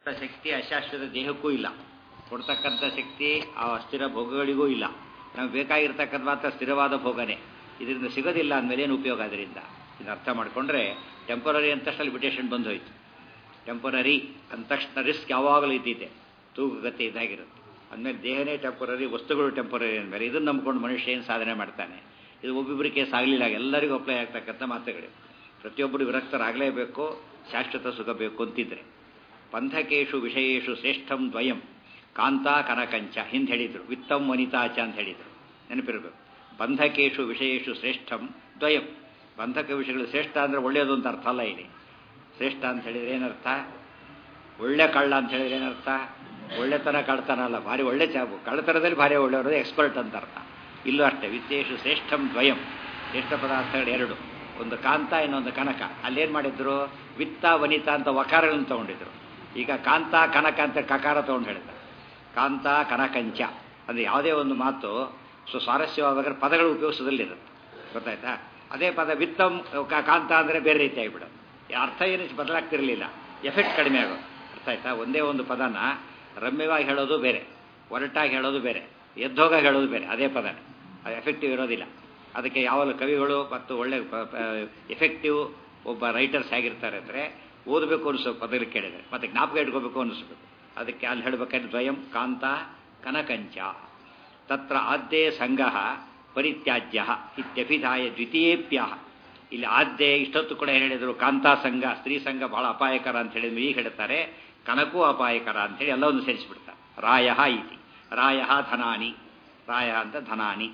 ಶಕ್ತಿ ಅಶಾಶ್ವತ ದೇಹಕ್ಕೂ ಇಲ್ಲ ಕೊಡ್ತಕ್ಕಂಥ ಶಕ್ತಿ ಆ ಸ್ಥಿರ ಭೋಗಗಳಿಗೂ ಇಲ್ಲ ನಮ್ಗೆ ಬೇಕಾಗಿರ್ತಕ್ಕಂಥ ಮಾತ್ರ ಸ್ಥಿರವಾದ ಭೋಗನೇ ಇದರಿಂದ ಸಿಗೋದಿಲ್ಲ ಅಂದಮೇಲೆ ಏನು ಉಪಯೋಗ ಅದರಿಂದ ಇದನ್ನ ಅರ್ಥ ಮಾಡಿಕೊಂಡ್ರೆ ಟೆಂಪರರಿ ಅಂತ ತಕ್ಷಣ ಲಿಮಿಟೇಷನ್ ಬಂದು ಹೋಯ್ತು ಟೆಂಪರರಿ ಅಂದ ತಕ್ಷಣ ರಿಸ್ಕ್ ಯಾವಾಗಲೂ ಇದ್ದಿದೆ ತೂಕಗತಿ ಇದಾಗಿರುತ್ತೆ ಅಂದಮೇಲೆ ದೇಹನೇ ಟೆಂಪರರಿ ವಸ್ತುಗಳು ಟೆಂಪರರಿ ಅಂದಮೇಲೆ ಇದನ್ನು ನಂಬ್ಕೊಂಡು ಮನುಷ್ಯ ಏನು ಸಾಧನೆ ಮಾಡ್ತಾನೆ ಇದು ಒಬ್ಬೊಬ್ಬರಿಗೆ ಕೇಸ್ ಆಗಲಿಲ್ಲ ಎಲ್ಲರಿಗೂ ಅಪ್ಲೈ ಆಗ್ತಕ್ಕಂಥ ಮಾತುಗಳು ಪ್ರತಿಯೊಬ್ಬರು ವಿರಕ್ತರಾಗಲೇಬೇಕು ಶಾಶ್ವತ ಸುಖ ಬೇಕು ಅಂತಿದ್ರೆ ಪಂಥಕೇಶು ವಿಷಯೇಶು ಶ್ರೇಷ್ಠಂ ದ್ವಯಂ ಕಾಂತ ಕನಕಂಚ ಹಿಂದೆ ಹೇಳಿದರು ವಿತ್ತಂ ವನಿತಾಚ ಅಂತ ಹೇಳಿದರು ನೆನಪಿರಬೇಕು ಬಂಧಕೇಶು ವಿಷಯೇಶು ಶ್ರೇಷ್ಠಂ ದ್ವಯಂ ಬಂಧಕ ವಿಷಯಗಳು ಶ್ರೇಷ್ಠ ಅಂದರೆ ಒಳ್ಳೆಯದು ಅಂತ ಅರ್ಥ ಅಲ್ಲ ಇಲ್ಲಿ ಶ್ರೇಷ್ಠ ಅಂತ ಹೇಳಿದ್ರೆ ಏನರ್ಥ ಒಳ್ಳೆ ಕಳ್ಳ ಅಂತ ಹೇಳಿದ್ರೆ ಏನರ್ಥ ಒಳ್ಳೆತನ ಕಳ್ತನ ಅಲ್ಲ ಭಾರಿ ಒಳ್ಳೆ ಚಾಬು ಕಳ್ಳತನದಲ್ಲಿ ಭಾರಿ ಒಳ್ಳೆಯವರು ಎಕ್ಸ್ಪರ್ಟ್ ಅಂತ ಅರ್ಥ ಇಲ್ಲೂ ಅಷ್ಟೇ ವಿತ್ತೇಶು ಶ್ರೇಷ್ಠಂ ದ್ವಯಂ ಶ್ರೇಷ್ಠ ಪದಾರ್ಥಗಳು ಎರಡು ಒಂದು ಕಾಂತ ಇನ್ನೊಂದು ಕನಕ ಅಲ್ಲೇನು ಮಾಡಿದ್ರು ವಿತ್ತ ವನಿತ ಅಂತ ವಕಾರಗಳನ್ನು ತಗೊಂಡಿದ್ರು ಈಗ ಕಾಂತ ಕನಕ ಅಂತ ಕಕಾರ ತಗೊಂಡು ಹೇಳಿದ ಕಾಂತ ಕನಕಂಚ ಅಂದರೆ ಯಾವುದೇ ಒಂದು ಮಾತು ಸೊ ಸ್ವಾರಸ್ಯವಾದಾಗ ಪದಗಳು ಉಪಯೋಗಿಸೋದಲ್ಲಿರುತ್ತೆ ಗೊತ್ತಾಯ್ತಾ ಅದೇ ಪದ ವಿತ್ತಂ ಕಾಂತ ಅಂದರೆ ಬೇರೆ ರೀತಿ ಆಗಿಬಿಡೋದು ಅರ್ಥ ಏನು ಬದಲಾಗ್ತಿರಲಿಲ್ಲ ಎಫೆಕ್ಟ್ ಕಡಿಮೆ ಆಗೋದು ಅರ್ಥ ಆಯ್ತಾ ಒಂದೇ ಒಂದು ಪದನ ರಮ್ಯವಾಗಿ ಹೇಳೋದು ಬೇರೆ ಒರಟಾಗಿ ಹೇಳೋದು ಬೇರೆ ಎದ್ದೋಗ ಹೇಳೋದು ಬೇರೆ ಅದೇ ಪದನೇ ಅದು ಎಫೆಕ್ಟಿವ್ ಇರೋದಿಲ್ಲ ಅದಕ್ಕೆ ಯಾವಾಗಲೂ ಕವಿಗಳು ಮತ್ತು ಒಳ್ಳೆ ಎಫೆಕ್ಟಿವ್ ಒಬ್ಬ ರೈಟರ್ಸ್ ಹೇಗಿರ್ತಾರೆ ಅಂದರೆ ಓದಬೇಕು ಅನಿಸೋ ಪದಗಳು ಕೇಳಿದರೆ ಮತ್ತು ಜ್ಞಾಪಕ ಇಟ್ಕೋಬೇಕು ಅನಿಸ್ಬೇಕು ಅದಕ್ಕೆ ಅಲ್ಲಿ ಹೇಳಬೇಕಾದ್ರೆ ದ್ವಯಂ ಕಾಂತ ಕನಕಂಚ ತತ್ರ ಆದ್ಯೆ ಸಂಘ ಪರಿತ್ಯಾಜ್ಯ ಇತ್ಯಭಿಧಾಯ ದ್ವಿತೀಯೇಪ್ಯ ಇಲ್ಲಿ ಆದ್ಯೆ ಇಷ್ಟೊತ್ತು ಕೂಡ ಏನು ಹೇಳಿದರು ಕಾಂತಾ ಸಂಘ ಸ್ತ್ರೀ ಸಂಘ ಬಹಳ ಅಪಾಯಕರ ಅಂತ ಹೇಳಿದ್ರು ಈಗ ಹೇಳ್ತಾರೆ ಕನಕೂ ಅಪಾಯಕರ ಅಂತೇಳಿ ಎಲ್ಲವನ್ನು ಸೇರಿಸಿಬಿಡ್ತಾರೆ ರಾಯ ಇತಿ ರಾಯ ಧನಾನಿ ರಾಯ ಅಂತ ಧನಾನಿ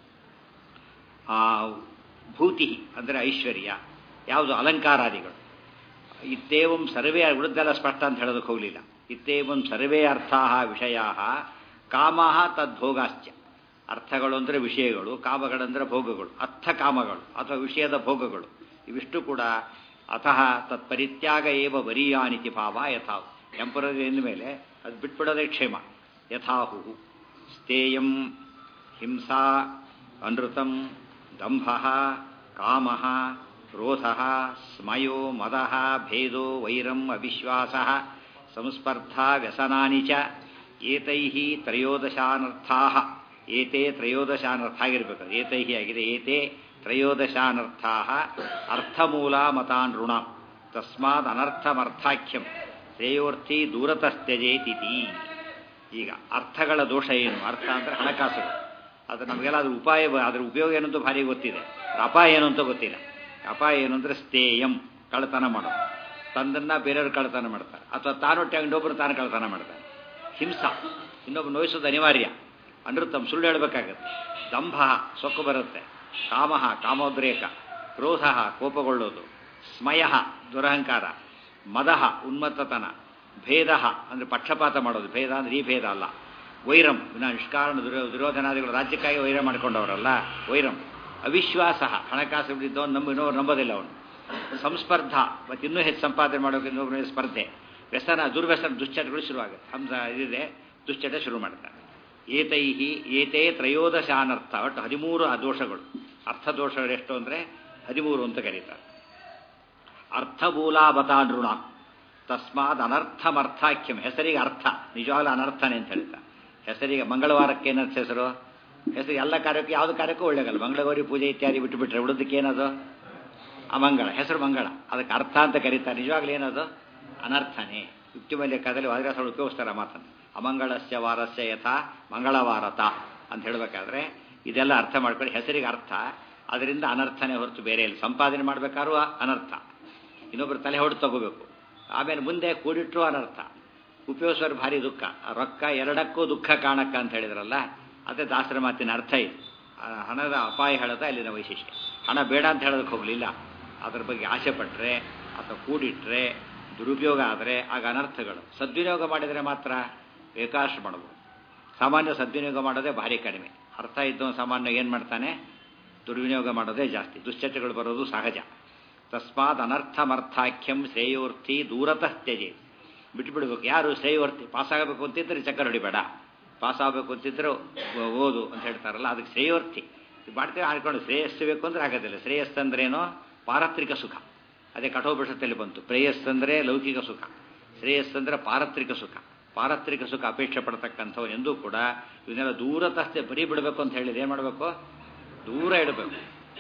ಭೂತಿ ಅಂದರೆ ಐಶ್ವರ್ಯ ಯಾವುದು ಅಲಂಕಾರಾದಿಗಳು ಇತ್ತೇವಂ ಸರ್ವೇ ಉಳಿದೆಲ್ಲ ಸ್ಪಷ್ಟ ಅಂತ ಹೇಳೋದಕ್ಕೆ ಹೋಗಲಿಲ್ಲ ಇತ್ತೇವಂ ಸರ್ವೇ ಅರ್ಥಾ ವಿಷಯ ಕಾಮ ತದ್ಭೋಗಾಶ್ಚ ಅರ್ಥಗಳು ಅಂದರೆ ವಿಷಯಗಳು ಕಾಮಗಳಂದರೆ ಭೋಗಗಳು ಅರ್ಥ ಕಾಮಗಳು ಅಥವಾ ವಿಷಯದ ಭೋಗಗಳು ಇವಿಷ್ಟು ಕೂಡ ಅತಃ ತತ್ಪರಿತ್ಯಾಗ ಏವ ವರೀಯಾನಿತಿ ಭಾವ ಯಥಾವು ಟೆಂಪರರಿ ಎಂದ ಮೇಲೆ ಅದು ಬಿಟ್ಬಿಡೋದೇ ಕ್ಷೇಮ ಯಥಾಹು ಸ್ಥೇಯಂ ಹಿಂಸಾ ಅನೃತಂ ದಂಭ ಕಾಮ ಕ್ರೋಧ ಸ್ಮಯೋ ಮದ ಭೇದೋ ವೈರಂ ಅವಿಶ್ವಾಸ ಸಂಸ್ಪರ್ಧಾ ವ್ಯಸನಾನಿ ಚ ಏತೈ ತ್ರಯೋದಶಾನರ್ಥಾ ಏತೆ ತ್ರಯೋದಶಾನರ್ಥ ಆಗಿರಬೇಕು ಏತೈ ಆಗಿದೆ ಏತೆ ತ್ರಯೋದಶಾನರ್ಥಾ ಅರ್ಥಮೂಲ ಮತಾನೃಣ ತಸ್ಮಾತ್ ಅನರ್ಥಮರ್ಥಾಖ್ಯಂ ಶ್ರೇಯೋರ್ಥಿ ದೂರತಸ್ತ್ಯಜೇತಿತಿ ಈಗ ಅರ್ಥಗಳ ದೋಷ ಏನು ಅರ್ಥ ಅಂದರೆ ಹಣಕಾಸುಗಳು ಅದು ನಮಗೆಲ್ಲ ಅದ್ರ ಉಪಾಯ ಅದ್ರ ಉಪಯೋಗ ಏನಂತೂ ಭಾರಿ ಗೊತ್ತಿದೆ ಅಪಾಯ ಏನು ಅಂತ ಗೊತ್ತಿಲ್ಲ ಅಪಾಯ ಏನು ಅಂದರೆ ಸ್ಥೇಯಂ ಕಳ್ಳತನ ಮಾಡೋದು ತಂದನ್ನ ಬೇರೆಯವ್ರು ಕಳ್ಳತನ ಮಾಡ್ತಾರೆ ಅಥವಾ ತಾನು ಇನ್ನೊಬ್ಬರು ತಾನು ಕಳ್ಳತನ ಮಾಡ್ತಾರೆ ಹಿಂಸಾ ಇನ್ನೊಬ್ಬರು ನೋಯಿಸೋದು ಅನಿವಾರ್ಯ ಅನೃತಂ ಸುಳ್ಳು ಹೇಳಬೇಕಾಗತ್ತೆ ದಂಭ ಸೊಕ್ಕು ಬರುತ್ತೆ ಕಾಮ ಕಾಮೋದ್ರೇಕ ಕ್ರೋಧ ಕೋಪಗೊಳ್ಳೋದು ಸ್ಮಯ ದುರಹಂಕಾರ ಮದ ಉನ್ಮತ್ತತನ ಭೇದ ಅಂದರೆ ಪಕ್ಷಪಾತ ಮಾಡೋದು ಭೇದ ಅಂದರೆ ಈ ಭೇದ ಅಲ್ಲ ವೈರಂ ವಿನ ನಿಷ್ಕಾರಣ ದುರ್ಯೋ ದುರ್ಯೋಧನಾದಿಗಳು ರಾಜ್ಯಕ್ಕಾಗಿ ವೈರ ಮಾಡ್ಕೊಂಡವರಲ್ಲ ವೈರಂ ಅವಿಶ್ವಾಸ ಹಣಕಾಸು ಬಿಟ್ಟಿದ್ದವನು ನಂಬ ಇನ್ನೊಬ್ರು ನಂಬೋದಿಲ್ಲ ಅವನು ಸಂಸ್ಪರ್ಧ ಮತ್ತು ಇನ್ನೂ ಹೆಚ್ಚು ಸಂಪಾದನೆ ಮಾಡೋಕೆ ಇನ್ನೊಬ್ಬರ ಸ್ಪರ್ಧೆ ವ್ಯಸನ ದುರ್ವ್ಯಸನ ದುಶ್ಚಟಗಳು ಶುರುವಾಗುತ್ತೆ ಹಂಸ ಇದಿದೆ ದುಶ್ಚಟ ಶುರು ಮಾಡ್ತಾರೆ ಏತೈಹಿ ಏತೇ ತ್ರಯೋದಶಾನರ್ಥ ಒಟ್ಟು ಹದಿಮೂರು ಆ ದೋಷಗಳು ಅರ್ಥ ದೋಷಗಳು ಎಷ್ಟು ಅಂದರೆ ಹದಿಮೂರು ಅಂತ ಕರೀತಾರೆ ಅರ್ಥಮೂಲಾವತಾನೃಣ ತಸ್ಮಾದ್ ಅನರ್ಥಮರ್ಥಾಖ್ಯಂ ಹೆಸರಿಗೆ ಅರ್ಥ ನಿಜವಾಗ್ಲೂ ಅನರ್ಥನೇ ಅಂತ ಹೇಳ್ತಾ ಹೆಸರಿಗೆ ಮಂಗಳವಾರಕ್ಕೆ ಏನಂತ ಹೆಸರು ಹೆಸರು ಎಲ್ಲ ಕಾರ್ಯಕ್ಕೆ ಯಾವುದು ಕಾರ್ಯಕ್ಕೂ ಒಳ್ಳೆಯಲ್ಲ ಮಂಗಳಗೌರಿ ಪೂಜೆ ಇತ್ಯಾದಿ ಬಿಟ್ಟುಬಿಟ್ರೆ ಉಳಿದಕ್ಕೆ ಏನದು ಅಮಂಗಳ ಹೆಸರು ಮಂಗಳ ಅದಕ್ಕೆ ಅರ್ಥ ಅಂತ ಕರೀತಾರೆ ನಿಜವಾಗ್ಲೂ ಏನದು ಅನರ್ಥನೇ ಯುಕ್ತಿಮಲ್ಯ ಕಥದಲ್ಲಿ ವಾದಿರಾಸಗಳು ಉಪಯೋಗಿಸ್ತಾರೆ ಮಾತನ್ನು ಅಮಂಗಳಸ್ಯ ವಾರಸ್ಯ ಯಥಾ ಮಂಗಳವಾರತ ಅಂತ ಹೇಳಬೇಕಾದ್ರೆ ಇದೆಲ್ಲ ಅರ್ಥ ಮಾಡ್ಕೊಂಡು ಹೆಸರಿಗೆ ಅರ್ಥ ಅದರಿಂದ ಅನರ್ಥನೇ ಹೊರತು ಬೇರೆ ಇಲ್ಲ ಸಂಪಾದನೆ ಮಾಡಬೇಕಾದ್ರೂ ಅನರ್ಥ ಇನ್ನೊಬ್ರು ತಲೆ ಹೊಡೆದು ತಗೋಬೇಕು ಆಮೇಲೆ ಮುಂದೆ ಕೂಡಿಟ್ರು ಅನರ್ಥ ಉಪಯೋಗಿಸೋರು ಭಾರಿ ದುಃಖ ರೊಕ್ಕ ಎರಡಕ್ಕೂ ದುಃಖ ಕಾಣಕ್ಕ ಅಂತ ಹೇಳಿದ್ರಲ್ಲ ಅದೇ ದಾಸರ ಮಾತಿನ ಅರ್ಥ ಇದು ಹಣದ ಅಪಾಯ ಹೇಳೋದ ಅಲ್ಲಿನ ವೈಶಿಷ್ಟ್ಯ ಹಣ ಬೇಡ ಅಂತ ಹೇಳೋದಕ್ಕೆ ಹೋಗಲಿಲ್ಲ ಅದ್ರ ಬಗ್ಗೆ ಆಸೆ ಪಟ್ಟರೆ ಅಥವಾ ಕೂಡಿಟ್ರೆ ದುರುಪಯೋಗ ಆದರೆ ಆಗ ಅನರ್ಥಗಳು ಸದ್ವಿನಿಯೋಗ ಮಾಡಿದರೆ ಮಾತ್ರ ಬೇಕಾಷ್ಟು ಮಾಡ್ಬೋದು ಸಾಮಾನ್ಯ ಸದ್ವಿನಿಯೋಗ ಮಾಡೋದೇ ಭಾರಿ ಕಡಿಮೆ ಅರ್ಥ ಇದ್ದವನು ಸಾಮಾನ್ಯ ಏನು ಮಾಡ್ತಾನೆ ದುರ್ವಿನಿಯೋಗ ಮಾಡೋದೇ ಜಾಸ್ತಿ ದುಶ್ಚಟಗಳು ಬರೋದು ಸಹಜ ತಸ್ಮಾತ್ ಅನರ್ಥಮರ್ಥಾಖ್ಯಂ ಶ್ರೇಯೋರ್ಥಿ ದೂರತಃ ತ್ಯಜೆ ಬಿಟ್ಬಿಡ್ಬೇಕು ಯಾರು ಶ್ರೇಯೋರ್ಥಿ ಪಾಸಾಗಬೇಕು ಅಂತಿದ್ರೆ ಚಕ್ಕರ್ ಹೊಡಿಬೇಡ ಪಾಸ್ ಆಗಬೇಕು ಅಂತಿದ್ರು ಓದು ಅಂತ ಹೇಳ್ತಾರಲ್ಲ ಅದಕ್ಕೆ ಶ್ರೇಯೋರ್ಥಿ ಮಾಡ್ತೀವಿ ಆಡ್ಕೊಂಡು ಶ್ರೇಯಸ್ಸು ಬೇಕು ಅಂದ್ರೆ ಆಗೋದಿಲ್ಲ ಶ್ರೇಯಸ್ಸು ಅಂದ್ರೇನು ಪಾರತ್ರಿಕ ಸುಖ ಅದೇ ಕಠೋಪನಿಷತ್ತಲ್ಲಿ ಬಂತು ಪ್ರೇಯಸ್ ಅಂದರೆ ಲೌಕಿಕ ಸುಖ ಶ್ರೇಯಸ್ಸಂದ್ರೆ ಪಾರತ್ರಿಕ ಸುಖ ಪಾರತ್ರಿಕ ಸುಖ ಅಪೇಕ್ಷೆ ಪಡ್ತಕ್ಕಂಥವ್ರು ಎಂದೂ ಕೂಡ ಇವನ್ನೆಲ್ಲ ದೂರ ತಷ್ಟೇ ಬರೀ ಬಿಡಬೇಕು ಅಂತ ಹೇಳಿದ್ರೆ ಏನು ಮಾಡಬೇಕು ದೂರ ಇಡಬೇಕು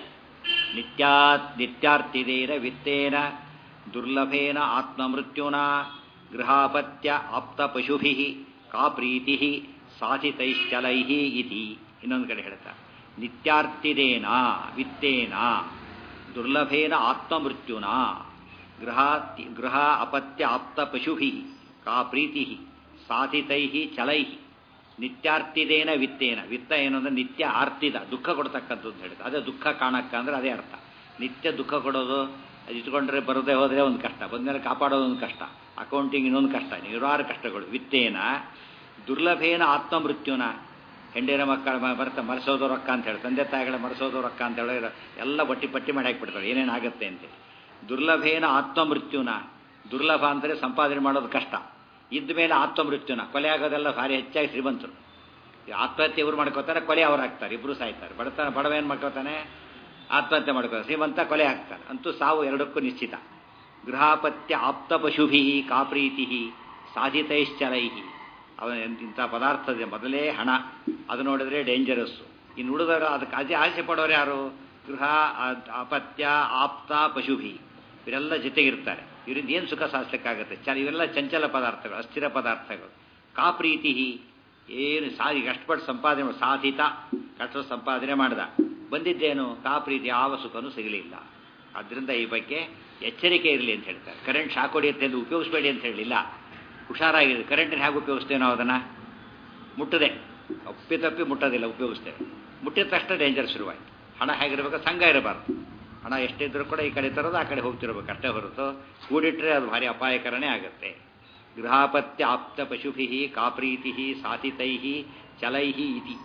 ನಿತ್ಯಾ ನಿತ್ಯಾರ್ತಿದೇನ ವಿತ್ತೇನ ದುರ್ಲಭೇನ ಆತ್ಮಮೃತ್ಯುನ ಗೃಹಾಪತ್ಯ ಆಪ್ತ ಪಶುಭಿ ಕಾ ಪ್ರೀತಿ ಸಾಧಿತೈಶ್ಚಲೈ ಇತಿ ಇನ್ನೊಂದು ಕಡೆ ಹೇಳ್ತಾರೆ ನಿತ್ಯಾರ್ತಿದೇನ ವಿತ್ತೇನ ದುರ್ಲಭೇನ ಆತ್ಮಮೃತ್ಯುನ ಗೃಹ ಗೃಹ ಅಪತ್ಯ ಆಪ್ತ ಪಶುಭಿ ಕಾ ಪ್ರೀತಿ ಸಾಧಿತೈ ಚಲೈ ನಿತ್ಯಾರ್ತಿದೇನ ವಿತ್ತೇನ ವಿತ್ತ ಏನು ಅಂದ್ರೆ ನಿತ್ಯ ಆರ್ತಿದ ದುಃಖ ಕೊಡ್ತಕ್ಕಂಥದ್ದು ಅಂತ ಹೇಳಿದ ಅದೇ ದುಃಖ ಕಾಣಕ್ಕ ಅಂದ್ರೆ ಅದೇ ಅರ್ಥ ನಿತ್ಯ ದುಃಖ ಕೊಡೋದು ಅದು ಇಟ್ಕೊಂಡ್ರೆ ಬರದೆ ಹೋದರೆ ಒಂದು ಕಷ್ಟ ಬಂದ್ಮೇಲೆ ಕಾಪಾಡೋದು ಒಂದು ಕಷ್ಟ ಅಕೌಂಟಿಂಗ್ ಇನ್ನೊಂದು ಕಷ್ಟ ನೂರಾರು ಕಷ್ಟಗಳು ವಿತ್ತೇನ ದುರ್ಲಭೇನ ಆತ್ಮಮೃತ್ಯುನ ಹೆಂಡಿನ ಮಕ್ಕಳ ಬರ್ತಾ ಮರೆಸೋದು ರೊಕ್ಕ ಅಂತ ಹೇಳಿ ತಂದೆ ತಾಯಿಗಳ ಮರೆಸೋದು ರೊಕ್ಕ ಅಂತ ಹೇಳಿ ಎಲ್ಲ ಬಟ್ಟಿ ಪಟ್ಟಿ ಮಾಡಿ ಹಾಕ್ಬಿಡ್ತಾರೆ ಏನೇನಾಗುತ್ತೆ ಅಂತೇಳಿ ದುರ್ಲಭೇನ ಆತ್ಮಮೃತ್ಯುನ ದುರ್ಲಭ ಅಂದರೆ ಸಂಪಾದನೆ ಮಾಡೋದು ಕಷ್ಟ ಇದ್ದ ಮೇಲೆ ಆತ್ಮಮೃತ್ಯುನ ಕೊಲೆ ಆಗೋದೆಲ್ಲ ಭಾರಿ ಹೆಚ್ಚಾಗಿ ಶ್ರೀಮಂತರು ಆತ್ಮಹತ್ಯೆ ಇವ್ರು ಮಾಡ್ಕೋತಾರೆ ಕೊಲೆ ಅವ್ರು ಹಾಕ್ತಾರೆ ಇಬ್ರು ಸಾಯ್ತಾರೆ ಬಡತನ ಬಡವ ಏನು ಮಾಡ್ಕೋತಾನೆ ಆತ್ಮಹತ್ಯೆ ಮಾಡ್ಕೋತಾರೆ ಶ್ರೀಮಂತ ಕೊಲೆ ಹಾಕ್ತಾರೆ ಅಂತೂ ಸಾವು ಎರಡಕ್ಕೂ ನಿಶ್ಚಿತ ಗೃಹಾಪತ್ಯ ಆಪ್ತ ಪಶುಭಿ ಕಾಪ್ರೀತಿ ಸಾಧಿತೈಶ್ಚಲೈ ಅವನ ಇಂಥ ಪದಾರ್ಥದ ಮೊದಲೇ ಹಣ ಅದು ನೋಡಿದ್ರೆ ಡೇಂಜರಸ್ಸು ಇನ್ನು ಉಳಿದವರು ಅದಕ್ಕೆ ಅದೇ ಆಸೆ ಪಡೋರು ಯಾರು ಗೃಹ ಅಪತ್ಯ ಆಪ್ತ ಪಶುಭಿ ಇವರೆಲ್ಲ ಜೊತೆಗಿರ್ತಾರೆ ಇವರಿಂದ ಏನು ಸುಖ ಸಾಧಿಸಲಿಕ್ಕಾಗುತ್ತೆ ಚ ಇವೆಲ್ಲ ಚಂಚಲ ಪದಾರ್ಥಗಳು ಅಸ್ಥಿರ ಪದಾರ್ಥಗಳು ಕಾ ಪ್ರೀತಿ ಏನು ಸಾಧಿ ಕಷ್ಟಪಟ್ಟು ಸಂಪಾದನೆ ಸಾಧಿತ ಕಷ್ಟ ಸಂಪಾದನೆ ಮಾಡ್ದ ಬಂದಿದ್ದೇನು ಕಾ ಪ್ರೀತಿ ಯಾವ ಸುಖನೂ ಸಿಗಲಿಲ್ಲ ಆದ್ದರಿಂದ ಈ ಬಗ್ಗೆ ಎಚ್ಚರಿಕೆ ಇರಲಿ ಅಂತ ಹೇಳ್ತಾರೆ ಕರೆಂಟ್ ಶಾಕ್ ಹೊಡೆಯುತ್ತೆ ಎಂದು ಉಪಯೋಗಿಸಬೇಡಿ ಅಂತ ಹೇಳಿಲ್ಲ ಹುಷಾರಾಗಿದೆ ಕರೆಂಟನ್ನು ಹೇಗೆ ಉಪಯೋಗಿಸ್ತೇವೆ ನಾವು ಅದನ್ನು ಮುಟ್ಟದೆ ಅಪ್ಪಿ ತಪ್ಪಿ ಮುಟ್ಟೋದಿಲ್ಲ ಉಪಯೋಗಿಸ್ತೇವೆ ಮುಟ್ಟಿದ ತಕ್ಷಣ ಡೇಂಜರ್ ಶುರುವಾಯಿತು ಹಣ ಹೇಗಿರಬೇಕು ಸಂಘ ಇರಬಾರ್ದು ಹಣ ಎಷ್ಟಿದ್ರೂ ಕೂಡ ಈ ಕಡೆ ತರೋದು ಆ ಕಡೆ ಹೋಗ್ತಿರ್ಬೇಕು ಅಷ್ಟೇ ಹೊರತು ಕೂಡಿಟ್ರೆ ಅದು ಭಾರಿ ಅಪಾಯಕರನೇ ಆಗುತ್ತೆ ಗೃಹಾಪತ್ಯ ಆಪ್ತ ಪಶುಭಿ ಕಾಪ್ರೀತಿ ಸಾಧಿತೈ ಚಲೈ ಇತಿ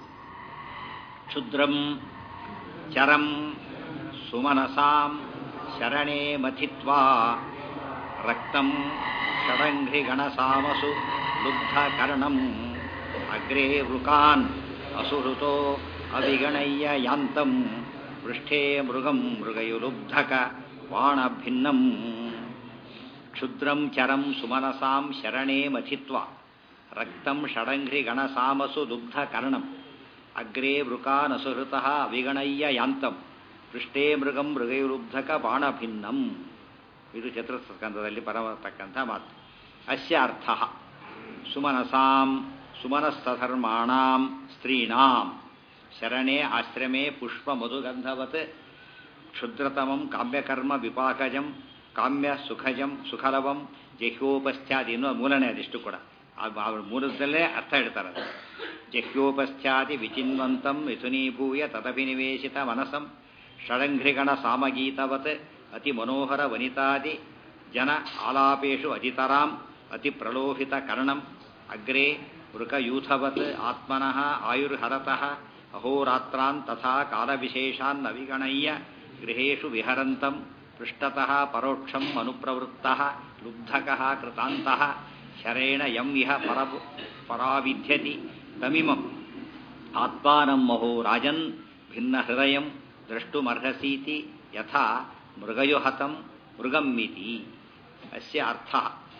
ಕ್ಷುದ್ರಂ ಚರಂ ಸುಮನಸಾಂ ಶರಣೆ ಮಥಿತ್ವಾ ರಕ್ತಂ ಷಡಂಘ್ರಿಗಣಸಾಮಸು ಲುಬ್ಧಕರ್ಣಂ ಅಗ್ರೇ ವೃಕಾನ್ ಅಸುಹೃತೋ ಅವಿಗಣಯ್ಯ ಯಾಂತಂ ಪೃಷ್ಠೇ ಮೃಗಂ ಮೃಗಯುಲುಬ್ಧಕ ವಾಣಭಿನ್ನಂ ಕ್ಷುದ್ರಂ ಚರಂ ಸುಮನಸಾಂ ಶರಣೆ ಮಥಿತ್ವ ರಕ್ತಂ ಷಡಂಘ್ರಿಗಣಸಾಮಸು ದುಗ್ಧಕರ್ಣಂ ಅಗ್ರೇ ವೃಕಾನಸುಹೃತಃ ಅವಿಗಣಯ್ಯ ಯಾಂತಂ ಪೃಷ್ಠೇ ಮೃಗಂ ಮೃಗಯುಲುಬ್ಧಕ ಬಾಣಭಿನ್ನಂ ಇದು ಚತುರ್ಥಸ್ಕಂದದಲ್ಲಿ ಬರತಕ್ಕಂಥ ಮಾತು ಅಸ್ಯ ಅರ್ಥ ಸುಮನಸಾಂ ಸುಮನಸ್ಥಧರ್ಮಾಣಾಂ ಸ್ತ್ರೀಣಾಂ ಶರಣೆ ಆಶ್ರಮೆ ಪುಷ್ಪ ಮಧುಗಂಧವತ್ ಕ್ಷುದ್ರತಮಂ ಕಾಮ್ಯಕರ್ಮ ವಿಪಾಕಜಂ ಕಾಮ್ಯ ಸುಖಜಂ ಸುಖಲವಂ ಜಹ್ಯೋಪಸ್ಥ್ಯಾದಿ ಇನ್ನೂ ಮೂಲನೇ ಅದಿಷ್ಟು ಕೂಡ ಅವ್ರ ಮೂಲದಲ್ಲೇ ಅರ್ಥ ಹೇಳ್ತಾರೆ ಅದು ಜಹ್ಯೋಪಸ್ಥ್ಯಾದಿ ವಿಚಿನ್ವಂತಂ ಮಿಥುನೀಭೂಯ ತದಭಿನಿವೇಶಿತ ಮನಸಂ ಷಡಂಘ್ರಿಗಣ ಸಾಮಗೀತವತ್ ಅತಿ ಮನೋಹರ ವನಿತಾದಿ ಜನ ಆಲಾಪೇಶು ಅಜಿತರಾಂ ಅತಿ ಪ್ರಲೋಭಿತ ಕರ್ಣಂ ಅಗ್ರೆ ವೃಕಯೂಥವತ್ ಆತ್ಮನಃ ಆಯುರ್ಹರತಃ ಅಹೋರಾತ್ರಾನ್ ತಥಾ ಕಾಲವಿಶೇಷಾನ್ ನವಿಗಣಯ್ಯ ಗೃಹೇಶು ವಿಹರಂತಂ ಪೃಷ್ಠತಃ ಪರೋಕ್ಷಂ ಅನುಪ್ರವೃತ್ತಃ ಲುಬ್ಧಕಃ ಕೃತಾಂತಃ ಶರೇಣ ಯಂ ಇಹ ಪರ ಪರಾವಿಧ್ಯತಿ ತಮಿಮಂ ಆತ್ಮಾನಂ ಮಹೋ ರಾಜನ್ ಭಿನ್ನ ಹೃದಯಂ ದ್ರಷ್ಟುಮರ್ಹಸೀತಿ ಯಥಾ ಮೃಗಯುಹತಂ ಮೃಗಮ್ಮಿತಿ ಅಸ್ಯ ಅರ್ಥ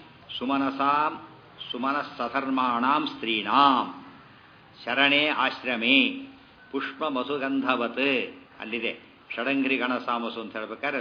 ಸುಮನಸಾಂ ಸುಮನಸ್ಸಧರ್ಮಾಣಾಂ ಸ್ತ್ರೀಣಾಂ ಶರಣೆ ಆಶ್ರಮೇ ಪುಷ್ಪ ಮಧುಗಂಧವತ್ ಅಲ್ಲಿದೆ ಷಡಂಗ್ರಿ ಗಣಸಾಮಸು ಅಂತ ಹೇಳ್ಬೇಕಾದ್ರೆ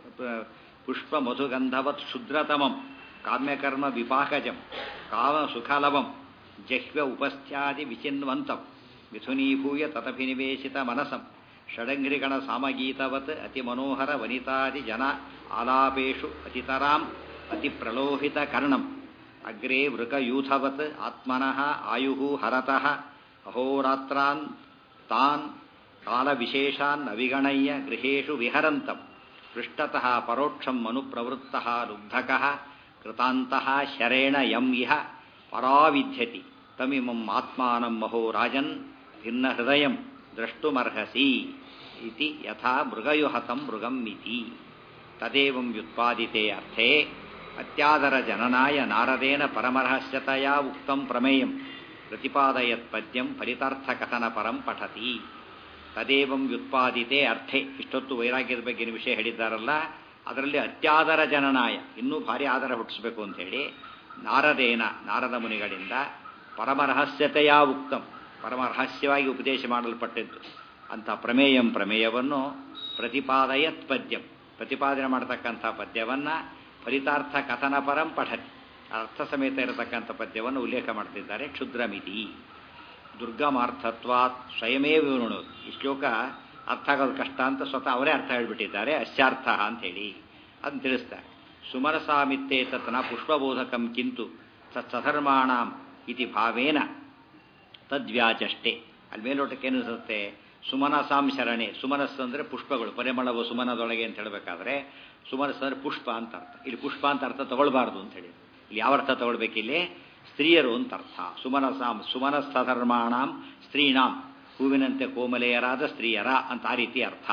ಪುಷ್ಪ ಮಧುಗಂಧವತ್ ಶುದ್ರತಮಂ ಕಾಮ್ಯಕರ್ಮ ವಿಪಾಕಜಂ ಕಾಮ ಸುಖಲವಂ ಜಹ್ವ ಉಪಸ್ಥ್ಯಾದಿ ವಿಚಿನ್ವಂತಂ ಮಿಥುನೀಭೂಯ ತದಭಿನಿವೇಶಿತ ಮನಸಂ ಷಡಂಗ್ರಿಗಣ ಸಾಮಗೀತವತ್ ಅತಿ ಮನೋಹರ ವನಿತಾದಿ ಜನ ಆಲಾಪೇಶು ಅತಿತರಾಂ ಅತಿ ಪ್ರಲೋಹಿತ ಕರ್ಣಂ ಅಗ್ರೇ ವೃಕಯೂಥವತ್ ಆತ್ಮನಃ ಆಯು ಹರತಃ ಅಹೋರಾತ್ರಾನ್ ತಾನ್ ಕಾಲವಿಶೇಷಾನ್ ಅವಿಗಣಯ್ಯ ಗೃಹೇಶು ವಿಹರಂತಂ ಪೃಷ್ಠತಃ ಪರೋಕ್ಷಂ ಅನುಪ್ರವೃತ್ತಃ ಲುಬ್ಧಕಃ ಕೃತಾಂತಃ ಶರೇಣ ಯಂ ಇಹ ಪರಾವಿಧ್ಯತಿ ತಮಿಮಂ ಆತ್ಮಾನಂ ಮಹೋ ರಾಜನ್ ಭಿನ್ನ ಹೃದಯಂ ದ್ರಷ್ಟುಮರ್ಹಸಿ ಇತಿ ಯಥಾ ಮೃಗಯುಹತಂ ಮೃಗಂ ಇತಿ ತದೇವಂ ವ್ಯುತ್ಪಾದಿತೆ ಅರ್ಥೇ ಅತ್ಯಾದರ ಜನನಾಯ ನಾರದೇನ ಪರಮರಹಸ್ಯತಯಾ ಉಕ್ತಂ ಪ್ರಮೇಯಂ ಪ್ರತಿಪಾದಯತ್ ಪದ್ಯಂ ಫಲಿತಾರ್ಥಕಥನ ಪರಂ ಪಠತಿ ತದೇವಂ ವ್ಯುತ್ಪಾದಿತೆ ಅರ್ಥೆ ಇಷ್ಟೊತ್ತು ವೈರಾಗ್ಯದ ಬಗ್ಗಿನ ವಿಷಯ ಹೇಳಿದ್ದಾರಲ್ಲ ಅದರಲ್ಲಿ ಅತ್ಯಾದರ ಜನನಾಯ ಇನ್ನೂ ಭಾರಿ ಆದರ ಹುಟ್ಟಿಸ್ಬೇಕು ಅಂತ ಹೇಳಿ ನಾರದೇನ ನಾರದ ಮುನಿಗಳಿಂದ ಪರಮರಹಸ್ಯತೆಯ ಉಕ್ತಂ ಪರಮರಹಸ್ಯವಾಗಿ ಉಪದೇಶ ಮಾಡಲ್ಪಟ್ಟಿದ್ದು ಅಂಥ ಪ್ರಮೇಯಂ ಪ್ರಮೇಯವನ್ನು ಪ್ರತಿಪಾದಯತ್ ಪದ್ಯಂ ಪ್ರತಿಪಾದನೆ ಮಾಡತಕ್ಕಂಥ ಪದ್ಯವನ್ನು ಫಲಿತಾರ್ಥ ಕಥನ ಪರಂ ಪಠತಿ ಅರ್ಥ ಸಮೇತ ಇರತಕ್ಕಂಥ ಪದ್ಯವನ್ನು ಉಲ್ಲೇಖ ಮಾಡ್ತಿದ್ದಾರೆ ಕ್ಷುದ್ರಮಿತಿ ದುರ್ಗಮಾರ್ಥತ್ವಾತ್ ಸ್ವಯಮೇ ವಿವೃಣು ಈ ಶ್ಲೋಕ ಅರ್ಥ ಆಗೋದು ಕಷ್ಟ ಅಂತ ಸ್ವತಃ ಅವರೇ ಅರ್ಥ ಹೇಳ್ಬಿಟ್ಟಿದ್ದಾರೆ ಅಶ್ಚಾರ್ಥ ಅಂತ ಹೇಳಿ ಅದನ್ನು ತಿಳಿಸ್ತಾರೆ ಸುಮನಸಾಮಿತ್ತೇ ತತ್ನ ಪುಷ್ಪಬೋಧಕಂ ಕಿಂತು ತತ್ಸಧರ್ಮಾಣಂ ಇತಿ ಭಾವೇನ ತದ್ವ್ಯಾಚಷ್ಟೇ ಅಲ್ಲಿ ಮೇಲೋಟಕ್ಕೆ ಏನಿಸುತ್ತೆ ಸುಮನಸಾಂ ಶರಣೆ ಸುಮನಸ್ಸು ಅಂದರೆ ಪುಷ್ಪಗಳು ಪರಿಮಳವು ಸುಮನದೊಳಗೆ ಅಂತ ಹೇಳಬೇಕಾದ್ರೆ ಸುಮನಸ್ಸು ಅಂದರೆ ಪುಷ್ಪ ಅಂತ ಅರ್ಥ ಇಲ್ಲಿ ಪುಷ್ಪ ಅಂತ ಅರ್ಥ ತಗೊಳ್ಬಾರ್ದು ಅಂತ ಹೇಳಿ ಇಲ್ಲಿ ಯಾವ ಅರ್ಥ ತಗೊಳ್ಬೇಕಿಲ್ಲಿ ಸ್ತ್ರೀಯರು ಅಂತ ಅರ್ಥ ಸುಮನಸಾಂ ಸುಮನಸ್ಥಧರ್ಮಾಣಾಂ ಸ್ತ್ರೀಣಾಂ ಹೂವಿನಂತೆ ಕೋಮಲೆಯರಾದ ಸ್ತ್ರೀಯರ ಅಂತ ಆ ರೀತಿ ಅರ್ಥ